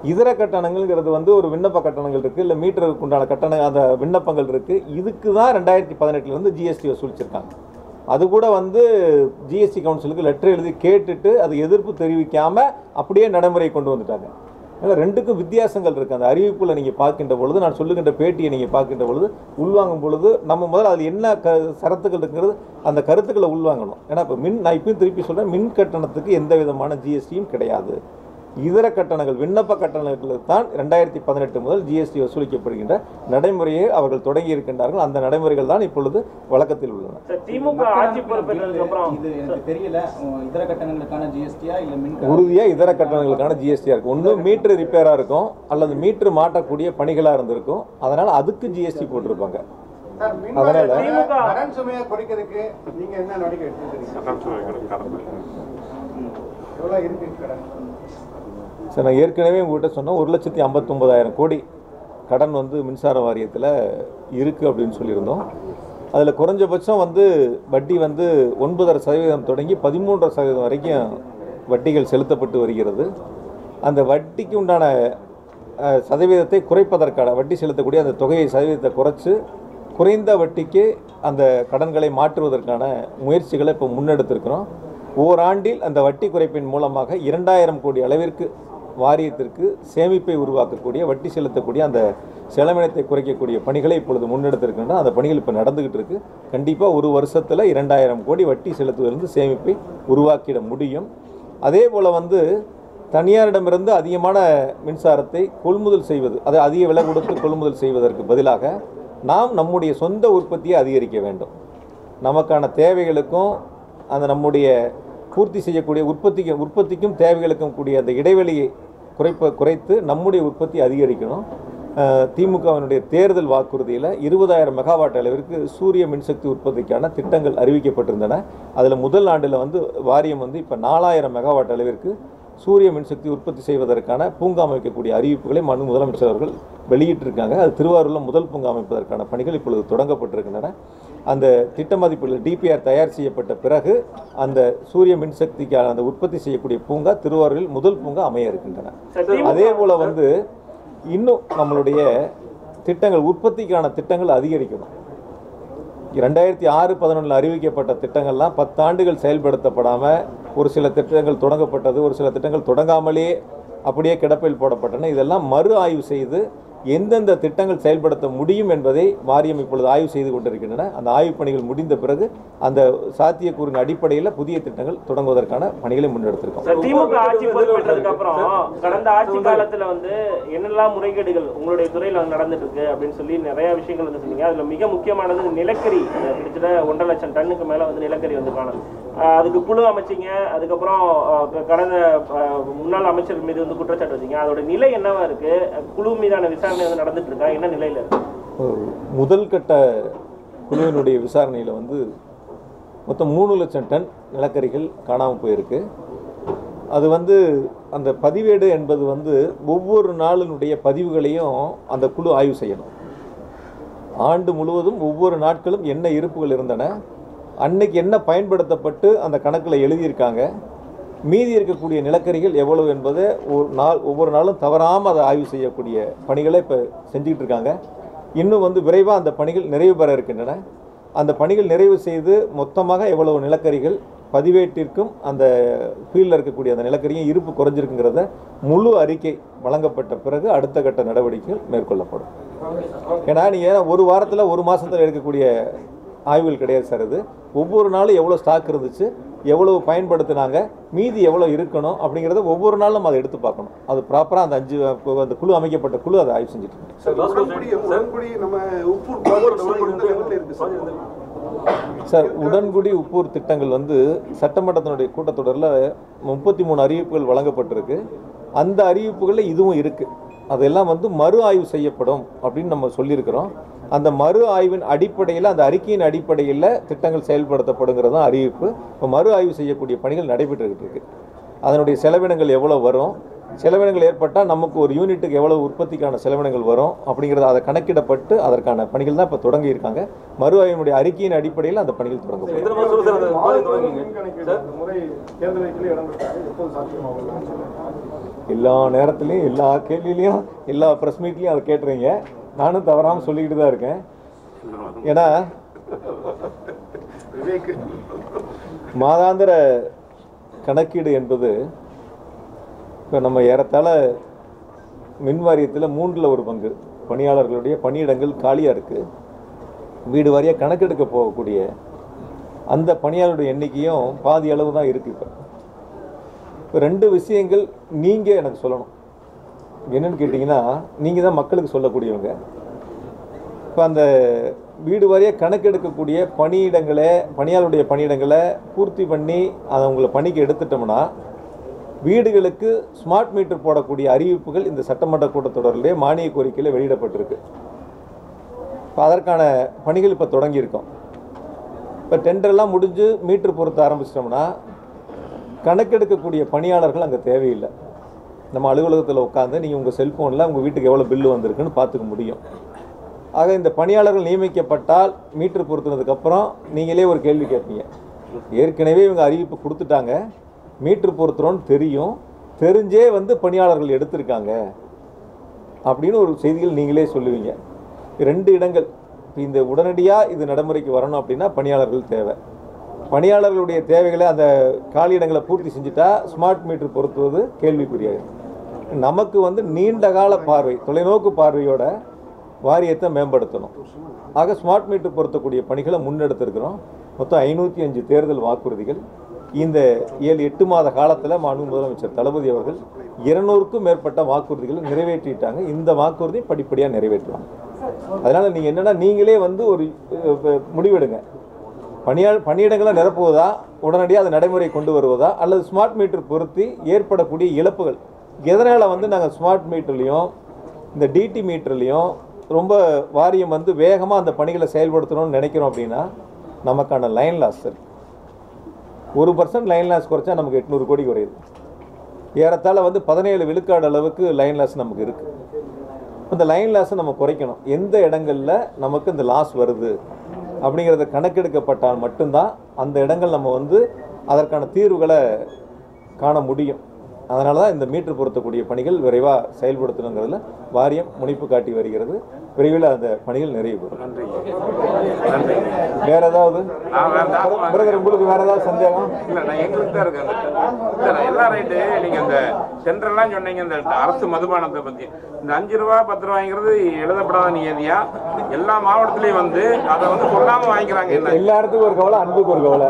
இதர கட்டணங்கள்ங்கிறது வந்து ஒரு விண்ணப்ப கட்டணங்கள் இருக்குது இல்லை மீட்டருக்கு உண்டான கட்டண அந்த விண்ணப்பங்கள் இருக்குது இதுக்கு தான் ரெண்டாயிரத்தி பதினெட்டுலேருந்து ஜிஎஸ்டி வசூலிச்சிருக்காங்க அது கூட வந்து ஜிஎஸ்டி கவுன்சிலுக்கு லெட்டர் எழுதி கேட்டுட்டு அது எதிர்ப்பு தெரிவிக்காமல் அப்படியே நடைமுறை கொண்டு வந்துட்டாங்க அதனால் ரெண்டுக்கும் வித்தியாசங்கள் இருக்குது அந்த அறிவிப்பில் நீங்கள் பார்க்கின்ற பொழுது நான் சொல்லுகின்ற பேட்டியை நீங்கள் பார்க்கின்ற பொழுது உள்வாங்கும் பொழுது நம்ம முதல்ல அதில் என்ன க சரத்துக்கள் இருக்கிறது அந்த கருத்துக்களை உள்வாங்கணும் ஏன்னா இப்போ மின் நான் இப்பயும் திருப்பி சொல்கிறேன் மின் கட்டணத்துக்கு எந்த விதமான ஜிஎஸ்டியும் கிடையாது இதர கட்டணங்கள் விண்ணப்ப கட்டணங்களுக்கு தான் ரெண்டாயிரத்தி பதினெட்டு முதல் ஜிஎஸ்டி வசூலிக்கப்படுகின்ற நடைமுறையை அவர்கள் தொடங்கி இருக்கின்றார்கள் அந்த நடைமுறைகள் தான் இப்பொழுது வழக்கத்தில் உள்ளன சார் திமுக ஆட்சி பொறுப்பேற்றதுக்கு அப்புறம் இது எனக்கு தெரியல உம், இதர கட்டணங்களுக்கான ஜிஎஸ்டியா இல்ல மின் உறுதியாக இதர கட்டணங்களுக்கான ஜிஎஸ்டியாக இருக்கும் ஒன்று மீட்ரு ரிப்பேராக இருக்கும் அல்லது மீட்ரு மாட்டக்கூடிய பணிகளாக இருந்திருக்கும் அதனால் அதுக்கு ஜிஎஸ்டி போட்டிருப்பாங்க சார் மின் அதனால- வாரியத்துல திமுக கடன் சுமையை குறைக்கிறதுக்கு நீங்க என்ன நடவடிக்கை எடுத்துக்கிறீங்க எவ்வளவு இருக்கு கடன் சார் நான் ஏற்கனவே உங்கள்கிட்ட சொன்னேன் ஒரு லட்சத்தி ஐம்பத்தொம்பதாயிரம் கோடி கடன் வந்து மின்சார வாரியத்தில் இருக்குது அப்படின்னு சொல்லியிருந்தோம் அதில் குறைஞ்சபட்சம் வந்து வட்டி வந்து ஒன்பதரை சதவீதம் தொடங்கி பதிமூன்றரை சதவீதம் வரைக்கும் வட்டிகள் செலுத்தப்பட்டு வருகிறது அந்த வட்டிக்கு உண்டான அஹ், சதவீதத்தை குறைப்பதற்கான வட்டி செலுத்தக்கூடிய அந்த தொகையை சதவீதத்தை குறைச்சு குறைந்த வட்டிக்கு அந்த கடன்களை மாற்றுவதற்கான முயற்சிகளை இப்போ முன்னெடுத்திருக்கிறோம் ஓராண்டில் அந்த வட்டி குறைப்பின் மூலமாக இரண்டாயிரம் கோடி அளவிற்கு வாரியத்திற்கு சேமிப்பை உருவாக்கக்கூடிய வட்டி செலுத்தக்கூடிய அந்த செலவினத்தை குறைக்கக்கூடிய பணிகளை இப்பொழுது முன்னெடுத்திருக்கின்றன அந்த பணிகள் இப்போ நடந்துகிட்டு இருக்கு கண்டிப்பாக ஒரு வருஷத்தில் இரண்டாயிரம் கோடி வட்டி செலுத்துவதிலிருந்து சேமிப்பை உருவாக்கிட முடியும் அதே போல் வந்து தனியாரிடமிருந்து அதிகமான மின்சாரத்தை கொள்முதல் செய்வது அதை அதிக விலை கொடுத்து கொள்முதல் செய்வதற்கு பதிலாக நாம் நம்முடைய சொந்த உற்பத்தியை அதிகரிக்க வேண்டும் நமக்கான தேவைகளுக்கும் அந்த நம்முடைய பூர்த்தி செய்யக்கூடிய உற்பத்திக்கு உற்பத்திக்கும் தேவைகளுக்கும் கூடிய அந்த இடைவெளியை குறைப்ப குறைத்து நம்முடைய உற்பத்தி அதிகரிக்கணும் அஹ், திமுகவினுடைய தேர்தல் வாக்குறுதியில் இருபதாயிரம் மெகாவாட் அளவிற்கு சூரிய மின்சக்தி உற்பத்திக்கான திட்டங்கள் அறிவிக்கப்பட்டிருந்தன அதில் முதல் ஆண்டில் வந்து வாரியம் வந்து இப்போ நாலாயிரம் மெகாவாட் அளவிற்கு சூரிய மின்சக்தி உற்பத்தி செய்வதற்கான பூங்கா அமைக்கக்கூடிய அறிவிப்புகளை மனு முதலமைச்சர் அவர்கள் வெளியிட்டிருக்காங்க அது திருவாரூரில் முதல் பூங்கா அமைப்பதற்கான பணிகள் இப்பொழுது தொடங்கப்பட்டிருக்கின்றன அந்த திட்ட மதிப்பீடு டிபிஆர் தயார் செய்யப்பட்ட பிறகு அந்த சூரிய மின்சக்திக்கான அந்த உற்பத்தி செய்யக்கூடிய பூங்கா திருவாரூரில் முதல் பூங்கா அமைய இருக்கின்றன சார் திமுக அதே போல் வந்து இன்னும் நம்மளுடைய திட்டங்கள் உற்பத்திக்கான திட்டங்கள் அதிகரிக்கணும் ரெண்டாயிரத்தி ஆறு பதினொன்றில் அறிவிக்கப்பட்ட திட்டங்கள்லாம் பத்தாண்டுகள் செயல்படுத்தப்படாமல் ஒரு சில திட்டங்கள் தொடங்கப்பட்டது ஒரு சில திட்டங்கள் தொடங்காமலே அப்படியே கிடப்பில் போடப்பட்டன இதெல்லாம் மறு ஆய்வு செய்து எந்தெந்த திட்டங்கள் செயல்படுத்த முடியும் என்பதை வாரியம் இப்பொழுது ஆய்வு செய்து கொண்டிருக்கின்றன அந்த ஆய்வுப் பணிகள் முடிந்த பிறகு அந்த சாத்தியக்கூறின் அடிப்படையில் புதிய திட்டங்கள் தொடங்குவதற்கான பணிகளை முன்னெடுத்திருக்கோம் சார் திமுக ஆட்சி பொறுப்பேற்றதுக்கு அப்புறம் கடந்த ஆட்சி காலத்துல வந்து என்னெல்லாம் முறைகேடுகள் உங்களுடைய துறையில வந்து நடந்துட்டு இருக்கு அப்படின்னு சொல்லி நிறைய விஷயங்கள் வந்து சொன்னீங்க அதுல மிக முக்கியமானது நிலக்கரி அஹ் கிட்டத்தட்ட ஒன்றரை லட்சம் டன்னுக்கு மேல வந்து நிலக்கரி வந்து காணும் அஹ் அதுக்கு குழு அமைச்சீங்க அதுக்கப்புறம் அஹ் க- கடந்த அஹ், முன்னாள் அமைச்சர் மீது வந்து குற்றச்சாட்டு வச்சீங்க அதோட நிலை என்னவா இருக்கு அஹ் குழு மீதான விசாரணை வந்து நடந்துட்டு இருக்கா என்ன நிலையில இருக்கு ஒரு முதல் கட்ட குழுவினுடைய விசாரணையில் வந்து மொத்தம் மூணு லட்சம் டன் நிலக்கரிகள் காணாமல் போயிருக்கு அது வந்து அந்த பதிவேடு என்பது வந்து ஒவ்வொரு நாளினுடைய பதிவுகளையும் அந்த குழு ஆய்வு செய்யணும் ஆண்டு முழுவதும் ஒவ்வொரு நாட்களும் என்ன இருப்புகள் இருந்தன அன்னைக்கு என்ன பயன்படுத்தப்பட்டு அந்த கணக்கில் எழுதியிருக்காங்க மீதி இருக்கக்கூடிய நிலக்கரிகள் எவ்வளவு என்பதை ஒரு நாள் ஒவ்வொரு நாளும் தவறாமல் அதை ஆய்வு செய்யக்கூடிய பணிகளை இப்போ செஞ்சுக்கிட்டு இருக்காங்க இன்னும் வந்து விரைவாக அந்த பணிகள் நிறைவு பெற இருக்கின்றன அந்த பணிகள் நிறைவு செய்து மொத்தமாக எவ்வளவு நிலக்கரிகள் பதிவேட்டிற்கும் அந்த ஃபீல்டில் இருக்கக்கூடிய அந்த நிலக்கரியும் இருப்பு குறைஞ்சிருக்குங்கிறத முழு அறிக்கை வழங்கப்பட்ட பிறகு அடுத்த கட்ட நடவடிக்கைகள் மேற்கொள்ளப்படும் ஏன்னா நீங்கள் ஒரு வாரத்தில் ஒரு மாதத்தில் எடுக்கக்கூடிய ஆய்வுகள் கிடையாது சார் இது ஒவ்வொரு நாளும் எவ்வளோ ஸ்டாக் இருந்துச்சு எவ்வளவு பயன்படுத்தினாங்க மீதி எவ்வளோ இருக்கணும் அப்படிங்கிறத ஒவ்வொரு நாளும் நம்ம அதை எடுத்து பார்க்கணும் அது ப்ராப்பராக அந்த அஞ்சு அந்த குழு அமைக்கப்பட்ட குழு அதை ஆய்வு செஞ்சுட்டு இருக்கு. சார் லாஸ்ட் உடன்படி உடன்படி நம்ம உப்பு எந்த லெவலில் இருக்கு சார் சார் உடன்குடி உப்பூர் திட்டங்கள் வந்து சட்டமன்றத்தினுடைய கூட்டத்தொடரில் முப்பத்தி மூணு அறிவிப்புகள் வழங்கப்பட்டிருக்கு அந்த அறிவிப்புகளில் இதுவும் இருக்குது அதெல்லாம் வந்து மறு ஆய்வு செய்யப்படும் அப்படின்னு நம்ம சொல்லியிருக்கிறோம் அந்த மறு ஆய்வின் அடிப்படையில் அந்த அறிக்கையின் அடிப்படையில் திட்டங்கள் செயல்படுத்தப்படுங்கிறது தான் அறிவிப்பு இப்போ மறு ஆய்வு செய்யக்கூடிய பணிகள் நடைபெற்றுக்கிட்டு இருக்கு அதனுடைய செலவினங்கள் எவ்வளோ வரும் செலவினங்கள் ஏற்பட்டால் நமக்கு ஒரு யூனிட்டுக்கு எவ்வளவு உற்பத்திக்கான செலவினங்கள் வரும் அப்படிங்கிறது அதை கணக்கிடப்பட்டு அதற்கான பணிகள் தான் இப்போ தொடங்கி இருக்காங்க மறு ஆய்வினுடைய அறிக்கையின் அடிப்படையில் அந்த பணிகள் தொடங்கப்படும் எத்தனை மாதம் சார் அந்த பாதை தொடங்கிங்க கணிக்க முறை தேர்தல் வைக்கல இடம் கொடுத்தாங்க எப்போது சாத்தியமாகும் எல்லா நேரத்துலையும் எல்லா கேள்வியிலையும் எல்லா ப்ரெஸ் மீட்லேயும் அதை கேட்டுறீங்க நானும் தவறாமல் சொல்லிக்கிட்டு தான் இருக்கேன் ஏன்னா விவேக் மாதாந்திர கணக்கீடு என்பது இப்போ நம்ம ஏறத்தாழ மின் வாரியத்தில் மூன்றில் ஒரு பங்கு பணியாளர்களுடைய பணியிடங்கள் காலியாக இருக்குது வீடு வாரியாக கணக்கெடுக்க போகக்கூடிய அந்த பணியாளருடைய எண்ணிக்கையும் பாதி அளவு தான் இருக்குது இப்போ இப்போ ரெண்டு விஷயங்கள் நீங்கள் எனக்கு சொல்லணும் என்னன்னு கேட்டிங்கன்னா நீங்கள் தான் மக்களுக்கு சொல்லக்கூடியவங்க இப்போ அந்த வீடு வாரியாக கணக்கெடுக்கக்கூடிய பணியிடங்களை பணியாளருடைய பணியிடங்களை பூர்த்தி பண்ணி அதை உங்களை பணிக்கு எடுத்துட்டோம்னா வீடுகளுக்கு ஸ்மார்ட் மீட்டர் போடக்கூடிய அறிவிப்புகள் இந்த சட்டமன்ற கூட்டத்தொடரிலே மானிய கோரிக்கையில் வெளியிடப்பட்டிருக்கு இப்போ அதற்கான பணிகள் இப்போ தொடங்கியிருக்கோம் இப்போ டெண்டர்லாம் முடிஞ்சு மீட்டர் பொருத்த ஆரம்பிச்சிட்டோம்னா கணக்கெடுக்கக்கூடிய பணியாளர்கள் அங்கே தேவையில்லை நம்ம அலுவலகத்தில் உட்காந்து நீங்கள் உங்கள் செல்ஃபோனில் உங்கள் வீட்டுக்கு எவ்வளோ பில்லு வந்திருக்குன்னு பார்த்துக்க முடியும் ஆக இந்த பணியாளர்கள் நியமிக்கப்பட்டால் மீட்டர் பொருத்தினதுக்கப்புறம் நீங்களே ஒரு கேள்வி கேட்பீங்க ஏற்கனவே இவங்க அறிவிப்பு கொடுத்துட்டாங்க மீட்டர் பொருத்துறோன்னு தெரியும் தெரிஞ்சே வந்து பணியாளர்கள் எடுத்திருக்காங்க அப்படின்னு ஒரு செய்திகள் நீங்களே சொல்லுவீங்க ரெண்டு இடங்கள் இப்ப இந்த உடனடியாக இது நடைமுறைக்கு வரணும் அப்படின்னா பணியாளர்கள் தேவை பணியாளர்களுடைய தேவைகளை அந்த காலி இடங்களை பூர்த்தி செஞ்சுட்டா ஸ்மார்ட் மீட்டர் பொருத்துவது கேள்விக்குரியாது நமக்கு வந்து நீண்ட கால பார்வை தொலைநோக்கு பார்வையோட வாரியத்தை மேம்படுத்தணும் ஆக ஸ்மார்ட் மீட்டர் பொருத்தக்கூடிய பணிகளை முன்னெடுத்திருக்கிறோம் மொத்தம் ஐநூற்றி அஞ்சு தேர்தல் வாக்குறுதிகள் இந்த ஏழு எட்டு மாத காலத்தில் மாண்பு முதலமைச்சர் தளபதி அவர்கள் இருநூறுக்கும் மேற்பட்ட வாக்குறுதிகளை நிறைவேற்றிட்டாங்க இந்த வாக்குறுதி படிப்படியாக நிறைவேற்றுவாங்க அதனால் நீங்கள் என்னென்னா நீங்களே வந்து ஒரு அஹ், முடிவெடுங்க பணியாள் பணியிடங்களை நிரப்புவதா உடனடியாக அதை நடைமுறை கொண்டு வருவதா அல்லது ஸ்மார்ட் மீட்டர் பொருத்தி ஏற்படக்கூடிய இழப்புகள் எதனால் வந்து நாங்கள் ஸ்மார்ட் மீட்டர்லேயும் இந்த டிடி மீட்டர்லேயும் ரொம்ப வாரியம் வந்து வேகமாக அந்த பணிகளை செயல்படுத்தணும்னு நினைக்கிறோம் அப்படின்னா நமக்கான லைன் லாஸ் இருக்கு ஒரு பர்சன்ட் லைன் லாஸ் குறைச்சா நமக்கு எட்நூறு கோடி குறையுது ஏறத்தாழ வந்து பதினேழு விழுக்காடு அளவுக்கு லைன் லாஸ் நமக்கு இருக்குது இந்த லைன் லாஸை நம்ம குறைக்கணும் எந்த இடங்களில் நமக்கு இந்த லாஸ் வருது அப்படிங்கிறத கணக்கெடுக்கப்பட்டால் மட்டும்தான் அந்த இடங்கள் நம்ம வந்து அதற்கான தீர்வுகளை காண முடியும் அதனால தான் இந்த மீட்டர் பொருத்தக்கூடிய பணிகள் விரைவாக செயல்படுத்தணுங்கிறதுல வாரியம் முனைப்பு காட்டி வருகிறது விரைவில் அந்த பணிகள் நிறைவு பெறும் நன்றி நன்றி வேற ஏதாவது நான் வேற தாசமா பிரதர் உங்களுக்கு வேற ஏதாவது சந்தேகம் இல்ல நான் எங்களுக்கு தான் இருக்கேன் இல்ல நான் எல்லா ரைட்டு நீங்க அந்த சென்ட்ரல்லாம் சொன்னீங்க இந்த அரசு மதுபானத்தை பத்தி இந்த அஞ்சு ரூபா பத்து ரூபாய்ங்கிறது எழுதப்படாத நியதியா எல்லா மாவட்டத்திலயும் வந்து அதை வந்து சொல்லாம வாங்கிக்கிறாங்க என்ன எல்லா இடத்துக்கும் ஒரு கவலை அன்புக்கு ஒரு கவலை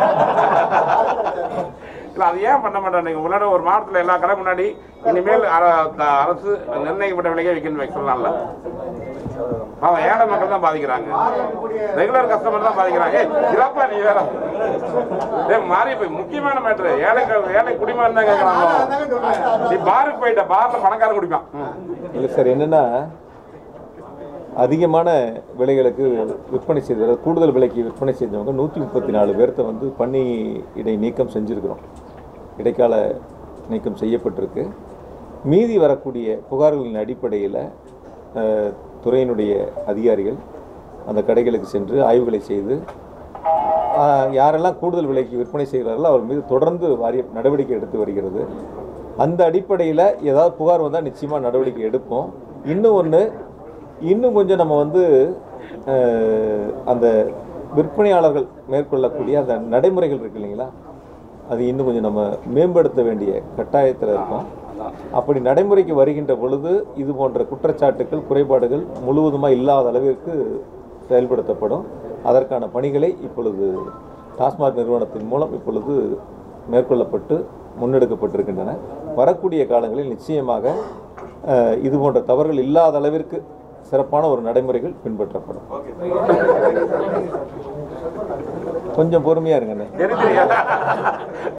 இல்ல அது ஏன் பண்ண மாட்டாங்க முன்னாடி ஒரு மாவட்டத்துல எல்லா கடை முன்னாடி இனிமேல் அர- த- அரசு நிர்ணயிக்கப்பட்ட விலைக்கே விற்கணும் வைக்க சொல்லலாம்ல அவன் ஏழை மக்கள் தான் பாதிக்கிறாங்க ரெகுலர் கஸ்டமர் தான் பாதிக்கிறாங்க ஏய் இறப்பா நீ வேற ஏய் மாறி போய் முக்கியமான மேட்ரு ஏழை க- ஏழை குடிமகன் தான் கேட்கறாங்க நீ பாருக்கு போயிட்ட பார்ல பணக்காரன் குடிப்பான் ம். இல்லை சார் என்னென்னா அதிகமான விலைகளுக்கு விற்பனை செய்த கூடுதல் விலைக்கு விற்பனை செஞ்சவங்க நூற்றி முப்பத்தி நாலு பேர்த்த வந்து பணி இடை நீக்கம் செஞ்சுருக்கிறோம் இடைக்கால நீக்கம் செய்யப்பட்டிருக்கு மீதி வரக்கூடிய புகார்களின் அடிப்படையில் அஹ், துறையினுடைய அதிகாரிகள் அந்த கடைகளுக்கு சென்று ஆய்வுகளை செய்து ஆஹ், யாரெல்லாம் கூடுதல் விலைக்கு விற்பனை செய்கிறார்களோ அவர் மீது தொடர்ந்து வாரிய நடவடிக்கை எடுத்து வருகிறது அந்த அடிப்படையில் ஏதாவது புகார் வந்தால் நிச்சயமாக நடவடிக்கை எடுப்போம் இன்னும் ஒன்று இன்னும் கொஞ்சம் நம்ம வந்து ஆஹ், அந்த விற்பனையாளர்கள் மேற்கொள்ளக்கூடிய அந்த நடைமுறைகள் இருக்கு இல்லைங்களா அது இன்னும் கொஞ்சம் நம்ம மேம்படுத்த வேண்டிய கட்டாயத்தில் இருக்கோம் அப்படி நடைமுறைக்கு வருகின்ற பொழுது இது போன்ற குற்றச்சாட்டுகள் குறைபாடுகள் முழுவதுமாக இல்லாத அளவிற்கு செயல்படுத்தப்படும் அதற்கான பணிகளை இப்பொழுது டாஸ்மாக் நிறுவனத்தின் மூலம் இப்பொழுது மேற்கொள்ளப்பட்டு முன்னெடுக்கப்பட்டிருக்கின்றன வரக்கூடிய காலங்களில் நிச்சயமாக அஹ், இது போன்ற தவறுகள் இல்லாத அளவிற்கு சிறப்பான ஒரு நடைமுறைகள் பின்பற்றப்படும் கொஞ்சம் பொறுமையாக இருங்கண்ணே தெரியுது